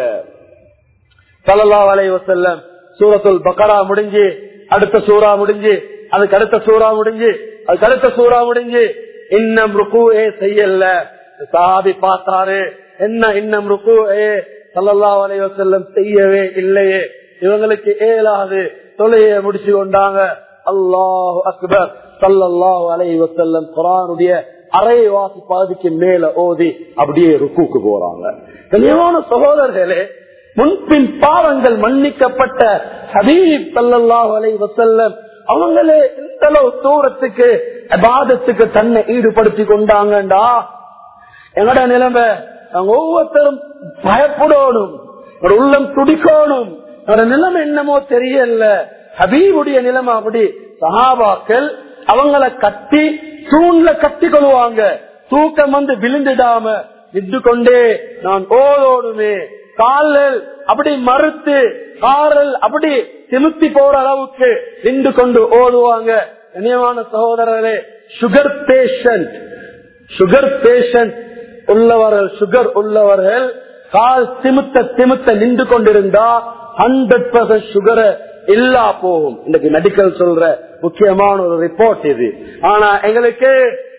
[SPEAKER 1] சல்லா அலை வசல்லம் சூரத்துல் பக்கரா முடிஞ்சு அடுத்த சூறா முடிஞ்சு அதுக்கு அடுத்த சூறா முடிஞ்சு அதுக்கு அடுத்த சூறா முடிஞ்சு இன்னும் ருக்குவே செய்யல சாபி பார்த்தாரு என்ன இன்னும் ருக்குவே சல்லல்லா அலை வசல்லம் செய்யவே இல்லையே இவங்களுக்கு ஏலாது தொலைய முடிச்சு கொண்டாங்க அல்லாஹ் அக்பர் சல்லல்லாஹு அலைஹி வஸல்லம் குர்ஆனுடைய அரை வாசி பாதிக்கு மேல ஓதி அப்படியே ருக்குக்கு போறாங்க கனியமான சகோதரர்களே முன்பின் பாவங்கள் மன்னிக்கப்பட்ட ஹபீப் சல்லல்லாஹு அலைஹி வஸல்லம் அவங்களே இந்த அளவு தூரத்துக்கு அபாதத்துக்கு தன்னை ஈடுபடுத்தி கொண்டாங்கண்டா எங்கட நிலைமை நாங்க ஒவ்வொருத்தரும் பயப்படணும் ஒரு உள்ளம் துடிக்கணும் ஒரு நிலைமை என்னமோ தெரியல ஹபீபுடைய நிலைமை அப்படி சஹாபாக்கள் அவங்கள கட்டி தூண்ல கட்டி கொள்வாங்க தூக்கம் வந்து விழுந்துடாம நின்று கொண்டே நான் ஓடோடுமே காலில் அப்படி மறுத்து காரல் அப்படி திமுத்தி போற அளவுக்கு நின்று கொண்டு ஓடுவாங்க கண்ணியமான சகோதரரே சுகர் பேஷண்ட் சுகர் பேஷண்ட் உள்ளவர்கள் சுகர் உள்ளவர்கள் கால் திமுத்த திமுத்த நின்று கொண்டிருந்தா ஹண்ட்ரட் பர்சன்ட் சுகரை இல்லா போகும் இன்னைக்கு மெடிக்கல் சொல்ற முக்கியமான ஒரு ரிப்போர்ட் இது ஆனா எங்களுக்கு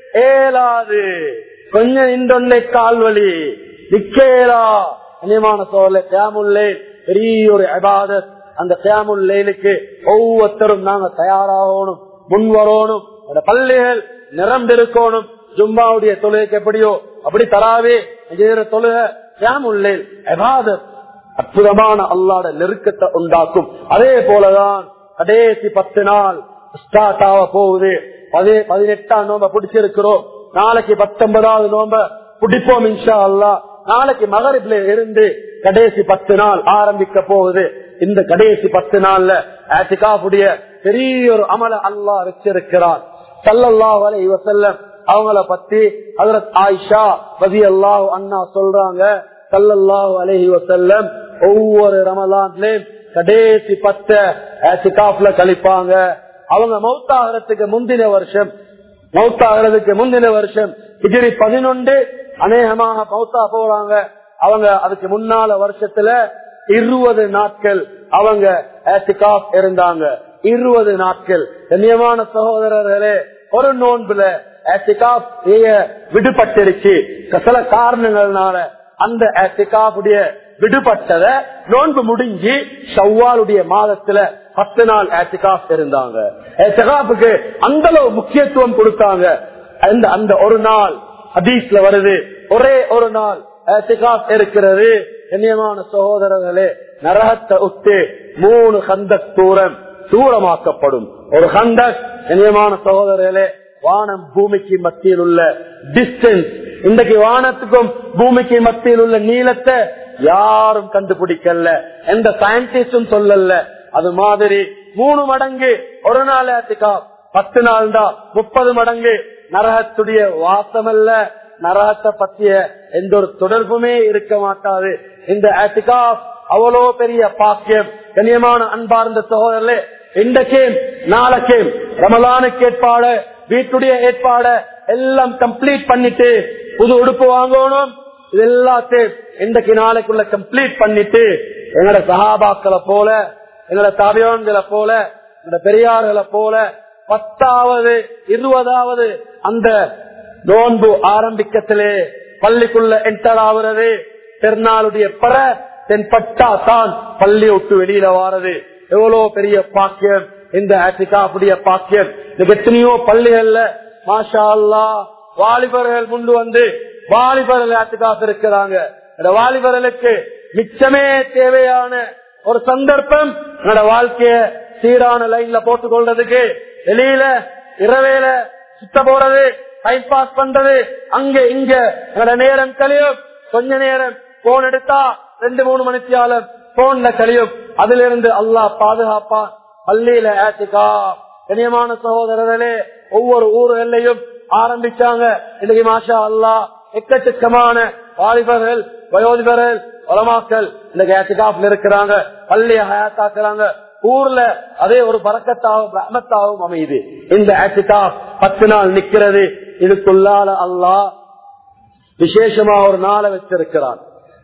[SPEAKER 1] ஏலாது கொஞ்சம் இன்றொன்னை கால்வழி நிக்கேலா கண்ணியமான சோழ கேமுல்லே பெரிய ஒரு அபாதத் அந்த கேமுல்லேலுக்கு ஒவ்வொருத்தரும் நாங்க தயாராகணும் முன் வரணும் அந்த பள்ளிகள் நிரம்பிருக்கணும் ஜும்மாவுடைய தொழுகைக்கு எப்படியோ அப்படி தராவே தொழுக கேமுல்லேல் அபாதத் அற்புதமான அல்லாட நெருக்கத்தை உண்டாக்கும் அதே போலதான் கடைசி பத்து நாள் ஸ்டார்ட் ஆக போகுது அதே பதினெட்டாம் நோம்ப பிடிச்சிருக்கிறோம் நாளைக்கு பத்தொன்பதாவது நோம்ப பிடிப்போம் இன்ஷா அல்லா நாளைக்கு மகரிப்ல இருந்து கடைசி பத்து நாள் ஆரம்பிக்க போகுது இந்த கடைசி பத்து நாள்ல ஆட்டிகாவுடைய பெரிய ஒரு அமல அல்லா வச்சிருக்கிறார் சல்லல்லா வலை வசல்லம் அவங்கள பத்தி ஹசரத் ஆயிஷா பதி அல்லாஹ் அண்ணா சொல்றாங்க சல்லல்லாஹு அலஹி வசல்லம் ஒவ்வொரு ரமலான்லயும் கடைசி பத்த ஆட்டிகாப்ல கழிப்பாங்க அவங்க மௌத்தாகிறதுக்கு முந்தின வருஷம் மௌத்தாகிறதுக்கு முந்தின வருஷம் டிகிரி பதினொன்று அநேகமாக மௌத்தா போறாங்க அவங்க அதுக்கு முன்னால வருஷத்துல இருபது நாட்கள் அவங்க ஏத்திகாப் இருந்தாங்க இருபது நாட்கள் கண்ணியமான சகோதரர்களே ஒரு நோன்புல ஏத்திகாப் விடுபட்டுருச்சு சில காரணங்கள்னால அந்த ஏத்திகாப்புடைய விடுபட்டத நோன்பு முடிஞ்சு ஷவ்வாலுடைய மாதத்துல பத்து நாள் ஏத்திகாப் இருந்தாங்க ஏத்திகாப்புக்கு அந்த அளவு முக்கியத்துவம் கொடுத்தாங்க அந்த அந்த ஒரு நாள் ஹதீஸ்ல வருது ஒரே ஒரு நாள் ஏத்திகாப் இருக்கிறது கண்ணியமான சகோதரர்களே நரகத்தை விட்டு மூணு கந்தக் தூரம் தூரமாக்கப்படும் ஒரு கந்தக் கண்ணியமான சகோதரர்களே வானம் பூமிக்கு மத்தியில் உள்ள டிஸ்டன்ஸ் இன்றைக்கு வானத்துக்கும் பூமிக்கு மத்தியில் உள்ள நீளத்தை யாரும் கண்டுபிடிக்கல எந்த சயின்டிஸ்டும் சொல்லல அது மாதிரி மூணு மடங்கு ஒரு நாள் ஏத்திக்கா பத்து நாள் தான் முப்பது மடங்கு நரகத்துடைய வாசம் அல்ல நரகத்தை பற்றிய எந்த ஒரு தொடர்புமே இருக்க மாட்டாது இந்த ஆட்டிகா அவ்வளோ பெரிய பாக்கியம் கண்ணியமான அன்பார்ந்த சகோதரர்களே இன்றைக்கேம் நாளைக்கேம் ரமலானுக்கு ஏற்பாட வீட்டுடைய ஏற்பாட எல்லாம் கம்ப்ளீட் பண்ணிட்டு புது உடுப்பு வாங்கணும் இது எல்லாத்தையும் இன்றைக்கு நாளைக்குள்ள கம்ப்ளீட் பண்ணிட்டு எங்கட சகாபாக்களை போல எங்கட தாபியோன்களை போல எங்கட பெரியார்களை போல பத்தாவது இருபதாவது அந்த நோன்பு ஆரம்பிக்கத்திலே பள்ளிக்குள்ள என்டர் ஆகுறது பெருநாளுடைய பர தென்பட்டா தான் பள்ளி விட்டு வெளியில வாரது எவ்வளவு பெரிய பாக்கியம் இந்த ஆட்டிகாப்புடைய பாக்கியம் இன்னைக்கு எத்தனையோ பள்ளிகள்ல மாஷா அல்லா வாலிபர்கள் முண்டு வந்து வாலிபர்கள் ஆட்டுக்காசு இருக்கிறாங்க இந்த வாலிபர்களுக்கு மிச்சமே தேவையான ஒரு சந்தர்ப்பம் என்னோட வாழ்க்கைய சீரான லைன்ல போட்டுக் கொள்றதுக்கு வெளியில இரவேல சுத்த போறது டைம் பாஸ் பண்றது அங்க இங்க என்னோட நேரம் கழியும் கொஞ்ச நேரம் போன் எடுத்தா ரெண்டு மூணு மணித்தியாலம் போன்ல கழியும் அதுல இருந்து அல்லாஹ் பாதுகாப்பான் பள்ளியில ஆட்டுக்கா கனியமான சகோதரர்களே ஒவ்வொரு ஊர்களையும் ஆரம்பிச்சாங்க இன்னைக்கு மாஷா அல்லா எக்கச்சக்கமான வாலிபர்கள் வயோதிபர்கள் உலமாக்கள் இன்னைக்கு ஏத்திகாப்ல இருக்கிறாங்க பள்ளிய ஹயாத்தாக்குறாங்க ஊர்ல அதே ஒரு பறக்கத்தாகவும் ரஹமத்தாகவும் அமையுது இந்த ஏத்திகாப் பத்து நாள் நிக்கிறது இதுக்குள்ளால அல்லா விசேஷமா ஒரு நாளை வச்சிருக்கிறான்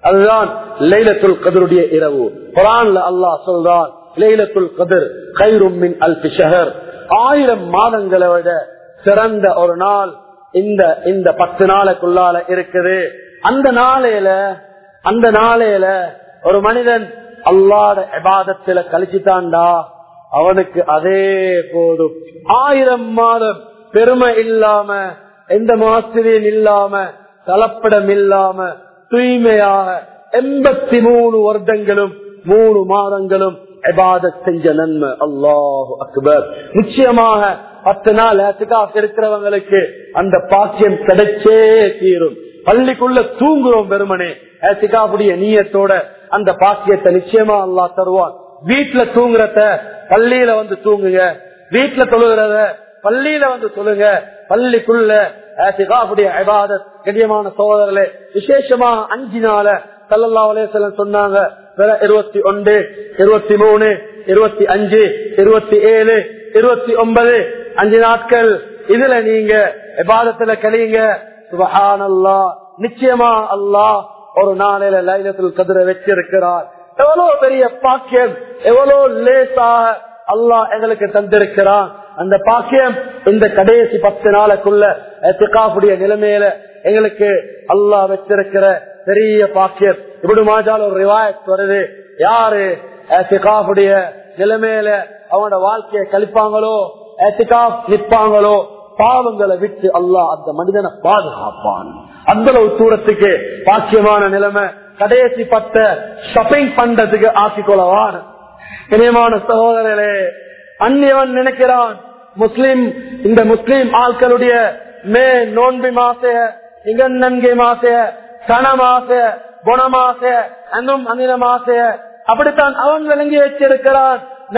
[SPEAKER 1] அதுதான் லைலத்துல் கதருடைய இரவு குரான்ல அல்லாஹ் சொல்றான் லைலத்துல் கதிர் கைரும் மின் அல் ஷஹர் ஆயிரம் மாதங்களை விட சிறந்த ஒரு நாள் இந்த இந்த பத்து நாளுக்குள்ளால இருக்குது அந்த நாளையில அந்த நாளையில ஒரு மனிதன் அல்லாட எபாதத்துல கழிச்சுட்டான்டா அவனுக்கு அதே போதும் ஆயிரம் மாதம் பெருமை இல்லாம எந்த மாசிரியும் இல்லாம கலப்படம் இல்லாம தூய்மையாக எண்பத்தி மூணு வருடங்களும் மூணு மாதங்களும் எபாதத் செஞ்ச நன்மை அல்லாஹு அக்பர் நிச்சயமாக பத்து நாள் ஏத்துக்காக இருக்கிறவங்களுக்கு அந்த பாக்கியம் கிடைச்சே தீரும் பள்ளிக்குள்ள தூங்குறோம் வெறுமனே ஏத்துக்காவுடைய நீயத்தோட அந்த பாக்கியத்தை நிச்சயமா அல்லா தருவான் வீட்டுல தூங்குறத பள்ளியில வந்து தூங்குங்க வீட்டுல தொழுகிறத பள்ளியில வந்து சொல்லுங்க பள்ளிக்குள்ள ஏத்துக்காவுடைய ஐபாதத் கண்ணியமான சோதரர்களே விசேஷமா அஞ்சு நாள சல்லல்லா அலேசலம் சொன்னாங்க இருபத்தி ஒன்று இருபத்தி மூணு இருபத்தி அஞ்சு இருபத்தி ஏழு இருபத்தி ஒன்பது அஞ்சு நாட்கள் இதுல நீங்க எபாதத்துல கழியுங்க சுபஹானல்லா நிச்சயமா அல்லாஹ் ஒரு நாளையில லைலத்தில் கதிர வச்சிருக்கிறார் எவ்வளவு பெரிய பாக்கியம் எவ்வளவு லேசாக அல்லாஹ் எங்களுக்கு தந்திருக்கிறான் அந்த பாக்கியம் இந்த கடைசி பத்து நாளுக்குள்ள திகாவுடைய நிலைமையில எங்களுக்கு அல்லாஹ் வச்சிருக்கிற பெரிய பாக்கியம் இப்படி மாஜால் ஒரு ரிவாயத் வருது யாரு திகாவுடைய நிலைமையில அவனோட வாழ்க்கையை கழிப்பாங்களோ நிற்பாங்களோ பாவங்களை விட்டு அல்லாஹ் அந்த மனிதனை பாதுகாப்பான் அந்த அளவு தூரத்துக்கு பாக்கியமான நிலைமை கடைசி பட்ட ஷாப்பிங் பண்றதுக்கு ஆக்கிக்கொள்ளவான் இனியமான சகோதரர்களே அந்நியவன் நினைக்கிறான் முஸ்லிம் இந்த முஸ்லிம் ஆட்களுடைய மே நோன்பி மாசைய இங்க நன்கை மாசைய கன மாசைய குணமாசைய அன்னும் அனில மாசைய அப்படித்தான் அவன் விளங்கி வச்சிருக்கிறான்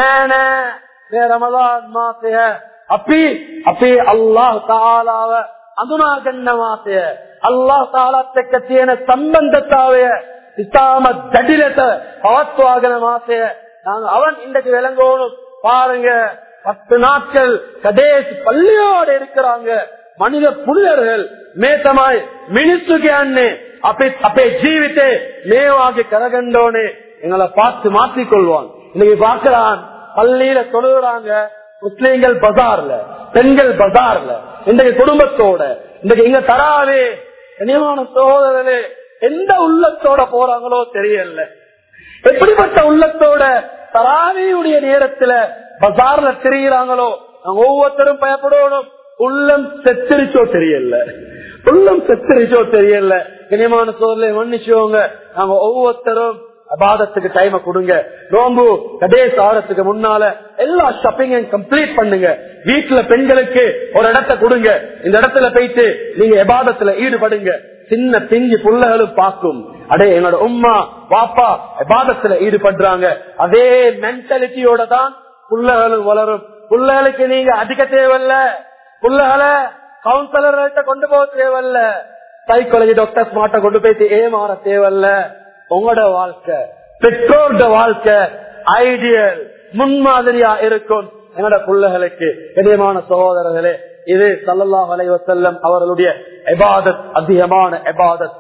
[SPEAKER 1] ரமதான் மாசைய அப்பி அப்பி அல்லாஹ் தாலாவ அதுனா கண்ண மாசைய ಅಲ್ಲಾಹ್ ತಾಲ ತೆಕ್ಕತ್ತೇನ ಸಂಬಂಧತ್ತಾವೆಯ இஸ்லாம தடிலத்தை பவத்துவாகன மாசைய நாங்க அவன் இன்றைக்கு விளங்கணும் பாருங்க பத்து நாட்கள் கடைசி பள்ளியோடு இருக்கிறாங்க மனித புனிதர்கள் மேத்தமாய் மினிசுக்கு அண்ணே அப்பே அப்பே ஜீவித்தே மேவாகி கரகண்டோனே எங்களை பார்த்து மாற்றிக்கொள்வான் இன்னைக்கு பார்க்கிறான் பள்ளியில தொழுகிறாங்க முஸ்லீம்கள் பஜார்ல பெண்கள் பஜார்ல இன்றைக்கு குடும்பத்தோட இன்றைக்கு இங்க தராவே கனியமான சோதரே எந்த உள்ளத்தோட போறாங்களோ தெரியல எப்படிப்பட்ட உள்ளத்தோட தராவியுடைய நேரத்துல பஜார்ல திரிகிறாங்களோ நாங்க ஒவ்வொருத்தரும் பயப்படணும் உள்ளம் செத்திரிச்சோ தெரியல உள்ளம் செத்திரிச்சோ தெரியல கனியமான சோதனை மன்னிச்சோங்க நாங்க ஒவ்வொருத்தரும் அபாதத்துக்கு டைம கொடுங்க நோம்பு கடைசி ஆரத்துக்கு முன்னால எல்லா ஷாப்பிங்கையும் கம்ப்ளீட் பண்ணுங்க வீட்டுல பெண்களுக்கு ஒரு இடத்தை கொடுங்க இந்த இடத்துல போயிட்டு நீங்க எபாதத்துல ஈடுபடுங்க சின்ன பிஞ்சு புள்ளைகளும் பார்க்கும் அடே என்னோட உம்மா பாப்பா எபாதத்துல ஈடுபடுறாங்க அதே மென்டாலிட்டியோட தான் புள்ளைகளும் வளரும் புள்ளைகளுக்கு நீங்க அதிக தேவையில்ல புள்ளைகளை கவுன்சிலர்கிட்ட கொண்டு போக தேவையில்ல சைக்காலஜி டாக்டர்ஸ் மாட்ட கொண்டு போயிட்டு ஏமாற தேவையில்ல உங்களோட வாழ்க்கை பெற்றோர்ட வாழ்க்கை ஐடியல் முன்மாதிரியா இருக்கும் என்னோட பிள்ளைகளுக்கு கடியமான சகோதரர்களே இது சல்லல்லாஹ் அலைவசல்லம் அவர்களுடைய எபாதத் அதிகமான எபாதத்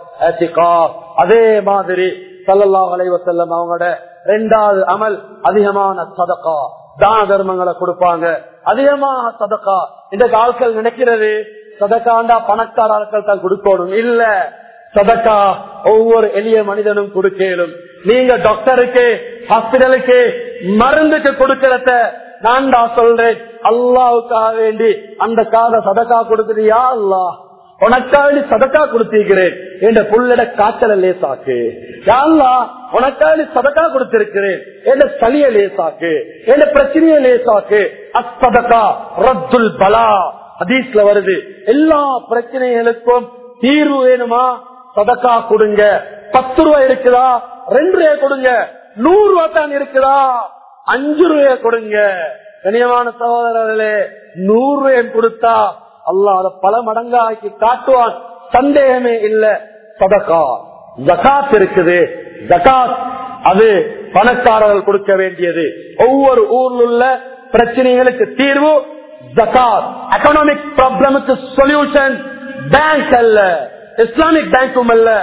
[SPEAKER 1] அதே மாதிரி சல்லல்லாஹ் அலைவசல்லம் அவங்களோட ரெண்டாவது அமல் அதிகமான சதகா தான தர்மங்களை கொடுப்பாங்க அதிகமாக சதகா இந்த ஆட்கள் நினைக்கிறது சதகாண்டா பணக்கார ஆட்கள் தான் கொடுக்கணும் இல்ல சதக்கா ஒவ்வொரு எளிய மனிதனும் கொடுக்கலும் நீங்க டாக்டருக்கு ஹாஸ்பிட்டலுக்கு மருந்துக்கு கொடுக்கறத நான் தான் சொல்றேன் அல்லாவுக்காக வேண்டி அந்த காத சதக்கா கொடுக்குறியா அல்லா உனக்காண்டி சதக்கா கொடுத்திருக்கிறேன் என்ற புள்ளட காய்ச்சல லேசாக்கு யாழ்லா உனக்காண்டி சதக்கா கொடுத்திருக்கிறேன் என்ற சளிய லேசாக்கு என்ற பிரச்சனைய லேசாக்கு அசதக்கா ரத்துல் பலா ஹதீஸ்ல வருது எல்லா பிரச்சனைகளுக்கும் தீர்வு வேணுமா சதக்கா கொடுங்க பத்து ரூபாய் இருக்குதா ரெண்டு ரூபாய் கொடுங்க நூறு ரூபாய் தான் இருக்குதா அஞ்சு ரூபாய் கொடுங்க கனியமான சகோதரர்களே நூறு ரூபாய் கொடுத்தா அல்லாஹ் அதை பல மடங்கா ஆக்கி காட்டுவான் சந்தேகமே இல்ல சதக்கா ஜகாத் இருக்குது ஜகாத் அது பணக்காரர்கள் கொடுக்க வேண்டியது ஒவ்வொரு ஊர்ல உள்ள பிரச்சனைகளுக்கு தீர்வு ஜகாத் எக்கனாமிக் ப்ராப்ளமுக்கு சொல்யூஷன் பேங்க் அல்ல இஸ்லாமிக் பேங்க்கும் அல்ல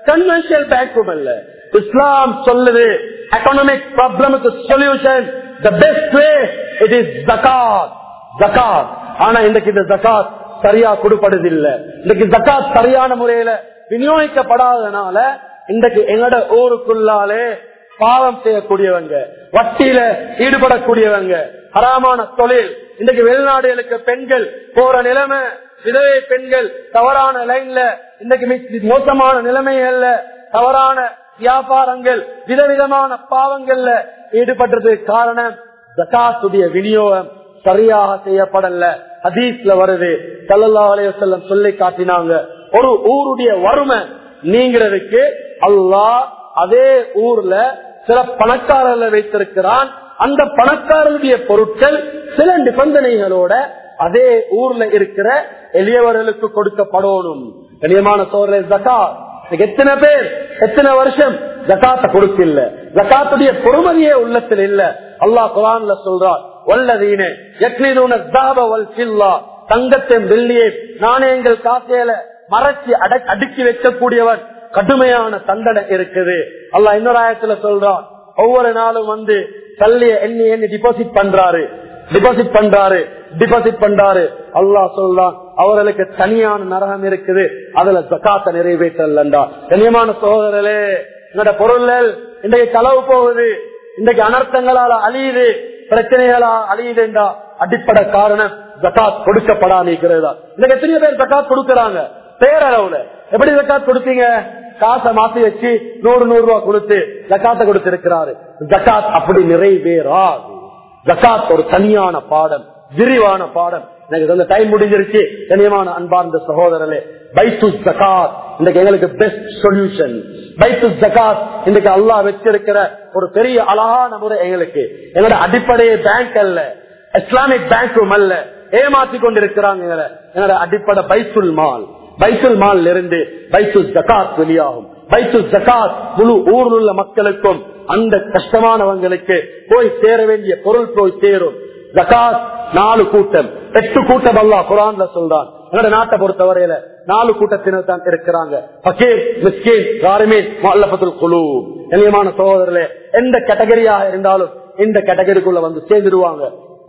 [SPEAKER 1] கன்வென்ஷனல் பேங்க்கும் அல்ல இஸ்லாம் சொல்லுது எக்கனாமிக் ப்ராப்ளமுக்கு solution the best way it is ஜகாத் ஜகாத் ஆனா இன்றைக்கு இந்த ஜகாத் சரியா கொடுப்படுதில்லை இன்னைக்கு ஜகாத் சரியான முறையில விநியோகிக்கப்படாதனால இன்றைக்கு எங்கட ஊருக்குள்ளாலே பாவம் செய்யக்கூடியவங்க வட்டியில ஈடுபடக்கூடியவங்க ஹராமான தொழில் இன்றைக்கு வெளிநாடுகளுக்கு பெண்கள் போற நிலைமை விதவை பெண்கள் தவறான லைன்ல இன்னைக்கு மிக மோசமான நிலைமைகள்ல தவறான வியாபாரங்கள் விதவிதமான பாவங்கள்ல ஈடுபட்டதுக்கு காரணம் ஜகாத்துடைய விநியோகம் சரியாக செய்யப்படல ஹதீஸ்ல வருது சல்லல்லா அலையம் சொல்லி காட்டினாங்க ஒரு ஊருடைய வறுமை நீங்கிறதுக்கு அல்லாஹ் அதே ஊர்ல சில பணக்காரர்களை வைத்திருக்கிறான் அந்த பணக்காரருடைய பொருட்கள் சில நிபந்தனைகளோட அதே ஊர்ல இருக்கிற எளியவர்களுக்கு கொடுக்கப்படணும் கண்ணியமான சோழரை ஜகாத் இன்னைக்கு எத்தனை பேர் எத்தனை வருஷம் ஜகாத்த கொடுக்கல ஜகாத்துடைய பொறுமதியே உள்ளத்தில் இல்ல அல்லாஹ் குரான்ல சொல்றார் வல்லதீனே யக்னிதூன தாப வல் சில்லா தங்கத்தையும் வெள்ளியை நாணயங்கள் காசையில மறைச்சி அட- அடுக்கி வைக்கக்கூடியவன் கடுமையான தண்டனை இருக்குது அல்லாஹ் இன்னொரு ஆயத்துல சொல்றான் ஒவ்வொரு நாளும் வந்து தள்ளிய எண்ணி எண்ணி டிபாசிட் பண்றாரு டிபாசிட் பண்றாரு டிபாசிட் பண்றாரு அல்லாஹ் சொல்றான் அவர்களுக்கு தனியான நரகம் இருக்குது அதுல ஜக்காத்த நிறைவேற்றலண்டா கண்ணியமான சோதரர்களே என்னோட பொருள்கள் இன்றைக்கு களவு போகுது இன்றைக்கு அனர்த்தங்களால அழியுது பிரச்சனைகளா அழியுதுண்டா அடிப்படை காரணம் ஜக்காத் கொடுக்கப்படாம இருக்கிறதா இன்னைக்கு எத்தனையோ பேர் ஜக்காத் கொடுக்கறாங்க பேரளவுல எப்படி ஜக்காத் கொடுத்தீங்க காசை மாத்தி வச்சு நூறு நூறு ரூபாய் கொடுத்து ஜக்காத்த கொடுத்திருக்கிறாரு ஜக்காத் அப்படி நிறைவேறாது ஜக்காத் ஒரு தனியான பாடம் விரிவான பாடம் எனக்கு அந்த டைம் முடிஞ்சிருச்சு கனியமான அன்பார்ந்த சகோதரர்களே பைத்து ஜகாத் இன்னைக்கு எங்களுக்கு பெஸ்ட் சொல்யூஷன் பைத்து ஜகாத் இன்னைக்கு அல்லாஹ் வச்சிருக்கிற ஒரு பெரிய அழகான முறை எங்களுக்கு எங்களோட அடிப்படையே பேங்க் அல்ல இஸ்லாமிக் பேங்க்கும் அல்ல ஏமாத்தி கொண்டிருக்கிறாங்க எங்களை. எங்களோட அடிப்படை பைத்துல் மால் பைத்துல் மால் இருந்து பைத்து ஜகாத் வெளியாகும் பைத்து ஜகாத் முழு ஊரில் உள்ள மக்களுக்கும் அந்த கஷ்டமானவங்களுக்கு போய் சேர வேண்டிய பொருள் போய் சேரும் ஜகாத் நாலு கூட்டம் எட்டு கூட்டம் அல்லா குரான்ல சொல்றான் எங்களோட நாட்டை பொறுத்தவரையில நாலு கூட்டத்தினர் தான் இருக்கிறாங்க பக்கீர் மிஸ்கீன் காரிமீன் மல்லபத்துல் குழு கண்ணியமான சகோதரர்களே எந்த கேட்டகரியாக இருந்தாலும் இந்த கேட்டகரிக்குள்ள வந்து சேர்ந்துடுவாங்க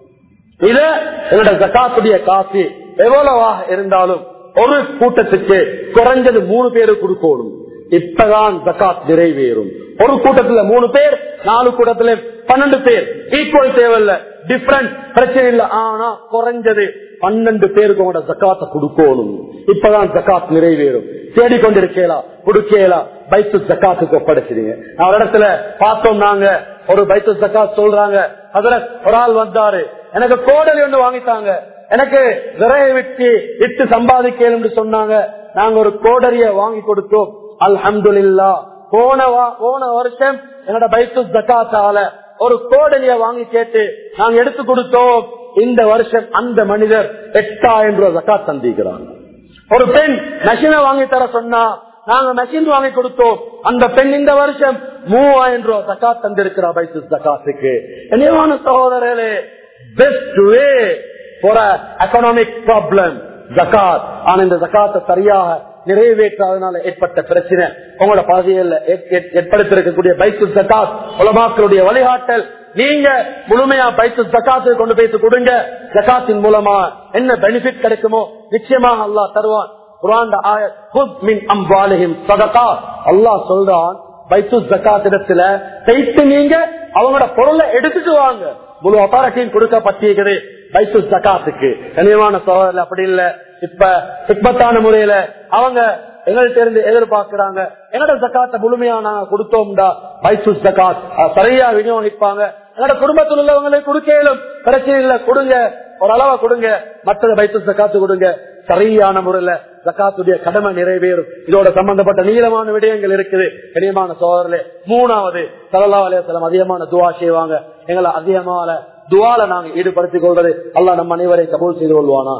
[SPEAKER 1] இத என்னோட ஜக்காத்துடைய காசு எவ்வளவாக இருந்தாலும் ஒரு கூட்டத்துக்கு குறைஞ்சது மூணு பேரு கொடுக்கணும் இப்பதான் ஜக்காத் நிறைவேறும் ஒரு கூட்டத்துல மூணு பேர் நாலு கூட்டத்துல பன்னெண்டு பேர் ஈக்குவல் தேவையில்ல டிஃபரண்ட் பிரச்சனை இல்ல ஆனா குறைஞ்சது பன்னெண்டு பேருக்கு உங்களோட ஜக்காத்தை கொடுக்கணும் இப்பதான் ஜக்காத் நிறைவேறும் தேடிக்கொண்டிருக்கலாம் கொடுக்கலாம் பைத்து ஜக்காத்துக்கு ஒப்படைச்சிருங்க ஒரு இடத்துல பார்த்தோம் நாங்க ஒரு பைத்து ஜக்காத் சொல்றாங்க அதுல ஒரு ஆள் வந்தாரு எனக்கு கோடலி ஒன்று வாங்கித்தாங்க எனக்கு விரைய விட்டு விட்டு சம்பாதிக்கணும் சொன்னாங்க நாங்க ஒரு கோடரிய வாங்கி கொடுத்தோம் அல்ஹம்துலில்லா போன வா- போன வருஷம் என்னோட பைத்து ஜக்காத்தால ஒரு கோடலிய வாங்கி கேட்டு நாங்க எடுத்து கொடுத்தோம் இந்த வருஷம் அந்த மனிதர் எட்டாயிரம் ரூபாய் ஜக்காத் தந்திக்கிறாங்க ஒரு பெண் மெஷினை வாங்கி தர சொன்னா நாங்க மெஷின் வாங்கி கொடுத்தோம் அந்த பெண் இந்த வருஷம் மூவாயிரம் ரூபாய் ஜக்காத் தந்திருக்கிறா பைத்து ஜக்காத்துக்கு நினைவான சகோதரர்களே best way for economic problem ஜக்காத் ஆனா இந்த ஜக்காத்தை சரியாக நிறைவேற்றாதனால ஏற்பட்ட பிரச்சனை உங்களோட பகுதியில் ஏற்படுத்திருக்கக்கூடிய பைத்து ஜக்காத் உலமாக்களுடைய வழிகாட்டல் நீங்க முழுமையா பைத்து ஜக்காத்து கொண்டு போய் கொடுங்க ஜக்காத்தின் மூலமா என்ன பெனிஃபிட் கிடைக்குமோ நிச்சயமாக அல்லாஹ் தருவான் குர்ஆன்ல ஆயத், "குத் மின் அம்வாலிஹிம் ஸதகா." அல்லாஹ் சொல்றான் பைத்து ஜக்காத் இடத்துல தைத்து நீங்க அவங்களோட பொருளை எடுத்துட்டு வாங்க முழு அத்தாரிட்டியும் கொடுக்கப்பட்டிருக்குது பைத்து ஜக்காத்துக்கு கனியமான சோதரில் அப்படி இல்ல இப்ப சிக்மத்தான முறையில அவங்க எங்கள்கிட்ட இருந்து எதிர்பார்க்கிறாங்க என்னோட ஜக்காத்தை முழுமையா நாங்க கொடுத்தோம்டா பைத்து ஜக்காத் அஹ், சரியா விநியோகிப்பாங்க என்னோட குடும்பத்தில் உள்ளவங்களுக்கு கொடுக்கலும் பிரச்சனை இல்ல கொடுங்க ஒரு அளவை கொடுங்க மற்ற பைத்து ஜக்காத்து கொடுங்க சரியான முறையில ஜக்காத்துடைய கடமை நிறைவேறும் இதோட சம்பந்தப்பட்ட நீளமான விடயங்கள் இருக்குது கனியமான சோதரிலே மூணாவது சல்லா அலையம் அதிகமான துவா செய்வாங்க எங்களை அதிகமான துவால நாங்க ஈடுபடுத்திக் கொள்வது அல்லாஹ் நம்ம அனைவரை கபூல் செய்து கொள்வானா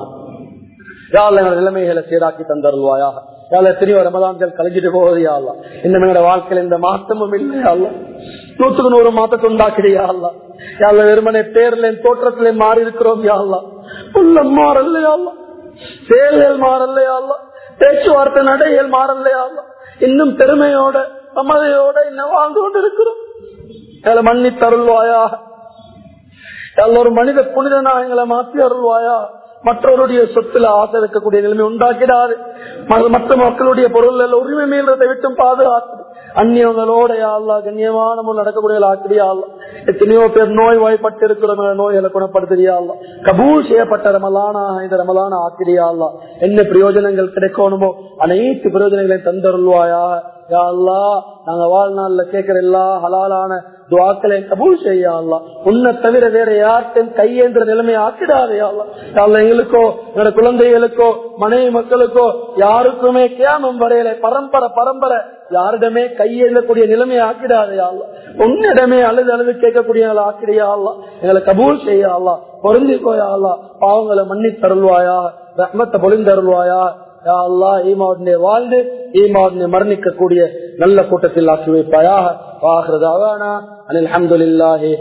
[SPEAKER 1] யாழ்ல எங்கள் நிலைமைகளை சீராக்கி தந்தருள்வாயா யாழ் எத்தனையோ ரமதான்கள் கழிஞ்சிட்டு போவது யாழ்லா இன்னும் எங்களோட வாழ்க்கையில் இந்த மாற்றமும் இல்லை அல்ல நூத்துக்கு நூறு மாற்றத்தை உண்டாக்கிறியா அல்ல யாழ்ல வெறுமனை பேர்ல தோற்றத்திலே மாறி இருக்கிறோம் யாழ்லா உள்ளம் மாறல்லையா அல்ல செயல்கள் மாறல்லையா அல்ல பேச்சுவார்த்தை நடைகள் மாறல்லையா அல்ல இன்னும் பெருமையோட சமதையோட இன்னும் வாழ்ந்து கொண்டு இருக்கிறோம் எங்களை மன்னி தருள்வாயா ஒரு மனித புனிதனா எங்களை மாற்றி அருள்வாயா மற்றவருடைய சொத்துல ஆசை வைக்கக்கூடிய நிலைமை உண்டாக்கிடாது ம- மற்ற மக்களுடைய பொருள் உரிமை மீறதை விட்டும் பாதுகாத்து அந்நியவங்களோட யாழ்லா கண்ணியமான முறையில் நடக்கக்கூடிய ஆக்கிரியா எத்தனையோ பேர் நோய் வாய்ப்பட்டு இருக்கிற நோய்களை குணப்படுத்துறியா கபூல் செய்யப்பட்ட ரமலானா இந்த ரமலான ஆக்கிரியா என்ன பிரயோஜனங்கள் கிடைக்கணுமோ அனைத்து பிரயோஜனங்களையும் தந்தருள்வாயா யா அல்லாஹ் நாங்க வாழ்நாள்ல கேட்கிற எல்லா ஹலாலான துவாக்களை கபூல் செய்யா அல்லாஹ் உன்னை தவிர வேற யார்கிட்டையும் கையேந்திர நிலைமையை ஆக்கிடாதே யா அல்லாஹ். யா அல்லாஹ் எங்களுக்கோ என்னோட குழந்தைகளுக்கோ மனைவி மக்களுக்கோ யாருக்குமே கியாமம் வரையில பரம்பரை பரம்பரை யாரிடமே கையேந்தக்கூடிய நிலைமையை ஆக்கிடாதே யா அல்லாஹ். உன்னிடமே அழுது அழுது கேட்கக்கூடிய ஆக்கிடையா அல்லா எங்களை கபூல் செய்ய அல்லா பொருந்திக்கோயா அல்லா பாவங்களை மன்னி தருள்வாயா ரஹ்மத்தை பொழிந்தருள்வாயா யா அல்லா ஈமாவுடனே வாழ்ந்து ஈமாவுடனே மரணிக்க கூடிய நல்ல கூட்டத்தில் ஆக்கி வைப்பாயாக வாஹ்ரதாவானா அனில் அஹமதுல்லாஹி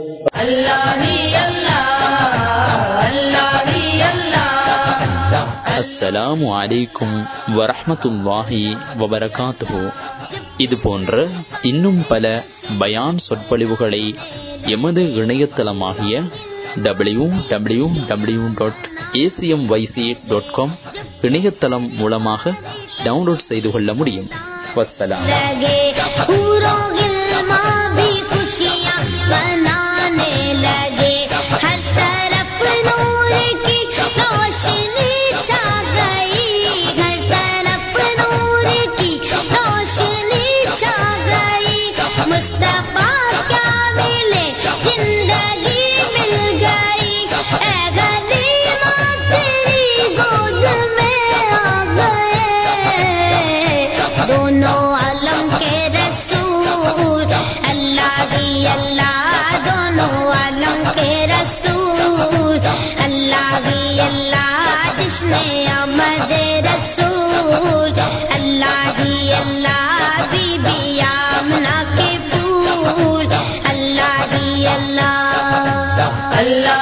[SPEAKER 2] அஸ்ஸலாமு அலைக்கும் வரஹ்மத்துல்லாஹி வபரகாத்துஹு இது போன்ற இன்னும் பல பயான் சொற்பொழிவுகளை எமது இணையதளமாகிய W W W dot ACM YC dot com இணையதளம் மூலமாக டவுன்லோட் செய்து கொள்ள முடியும் வஸ்ஸலாம்
[SPEAKER 3] लगे पूरों गिलमा भी खुशियाँ मनाने लगे हर तरफ नूर की रोशनी छा गई हर तरफ नूर की रोशनी छा गई मुस्तफा क्या मिले जिंदगी मिल गई ऐ गरीबा तेरी गोद में आ गए दोनों आलम के रसूल अल्लाह ही अल्लाह दोनों आलम के रसूल अल्लाह ही अल्लाह जिसने अमद रसूल अल्लाह ही अल्लाह बीबी आमना के फूल अल्लाह ही अल्लाह अल्लाह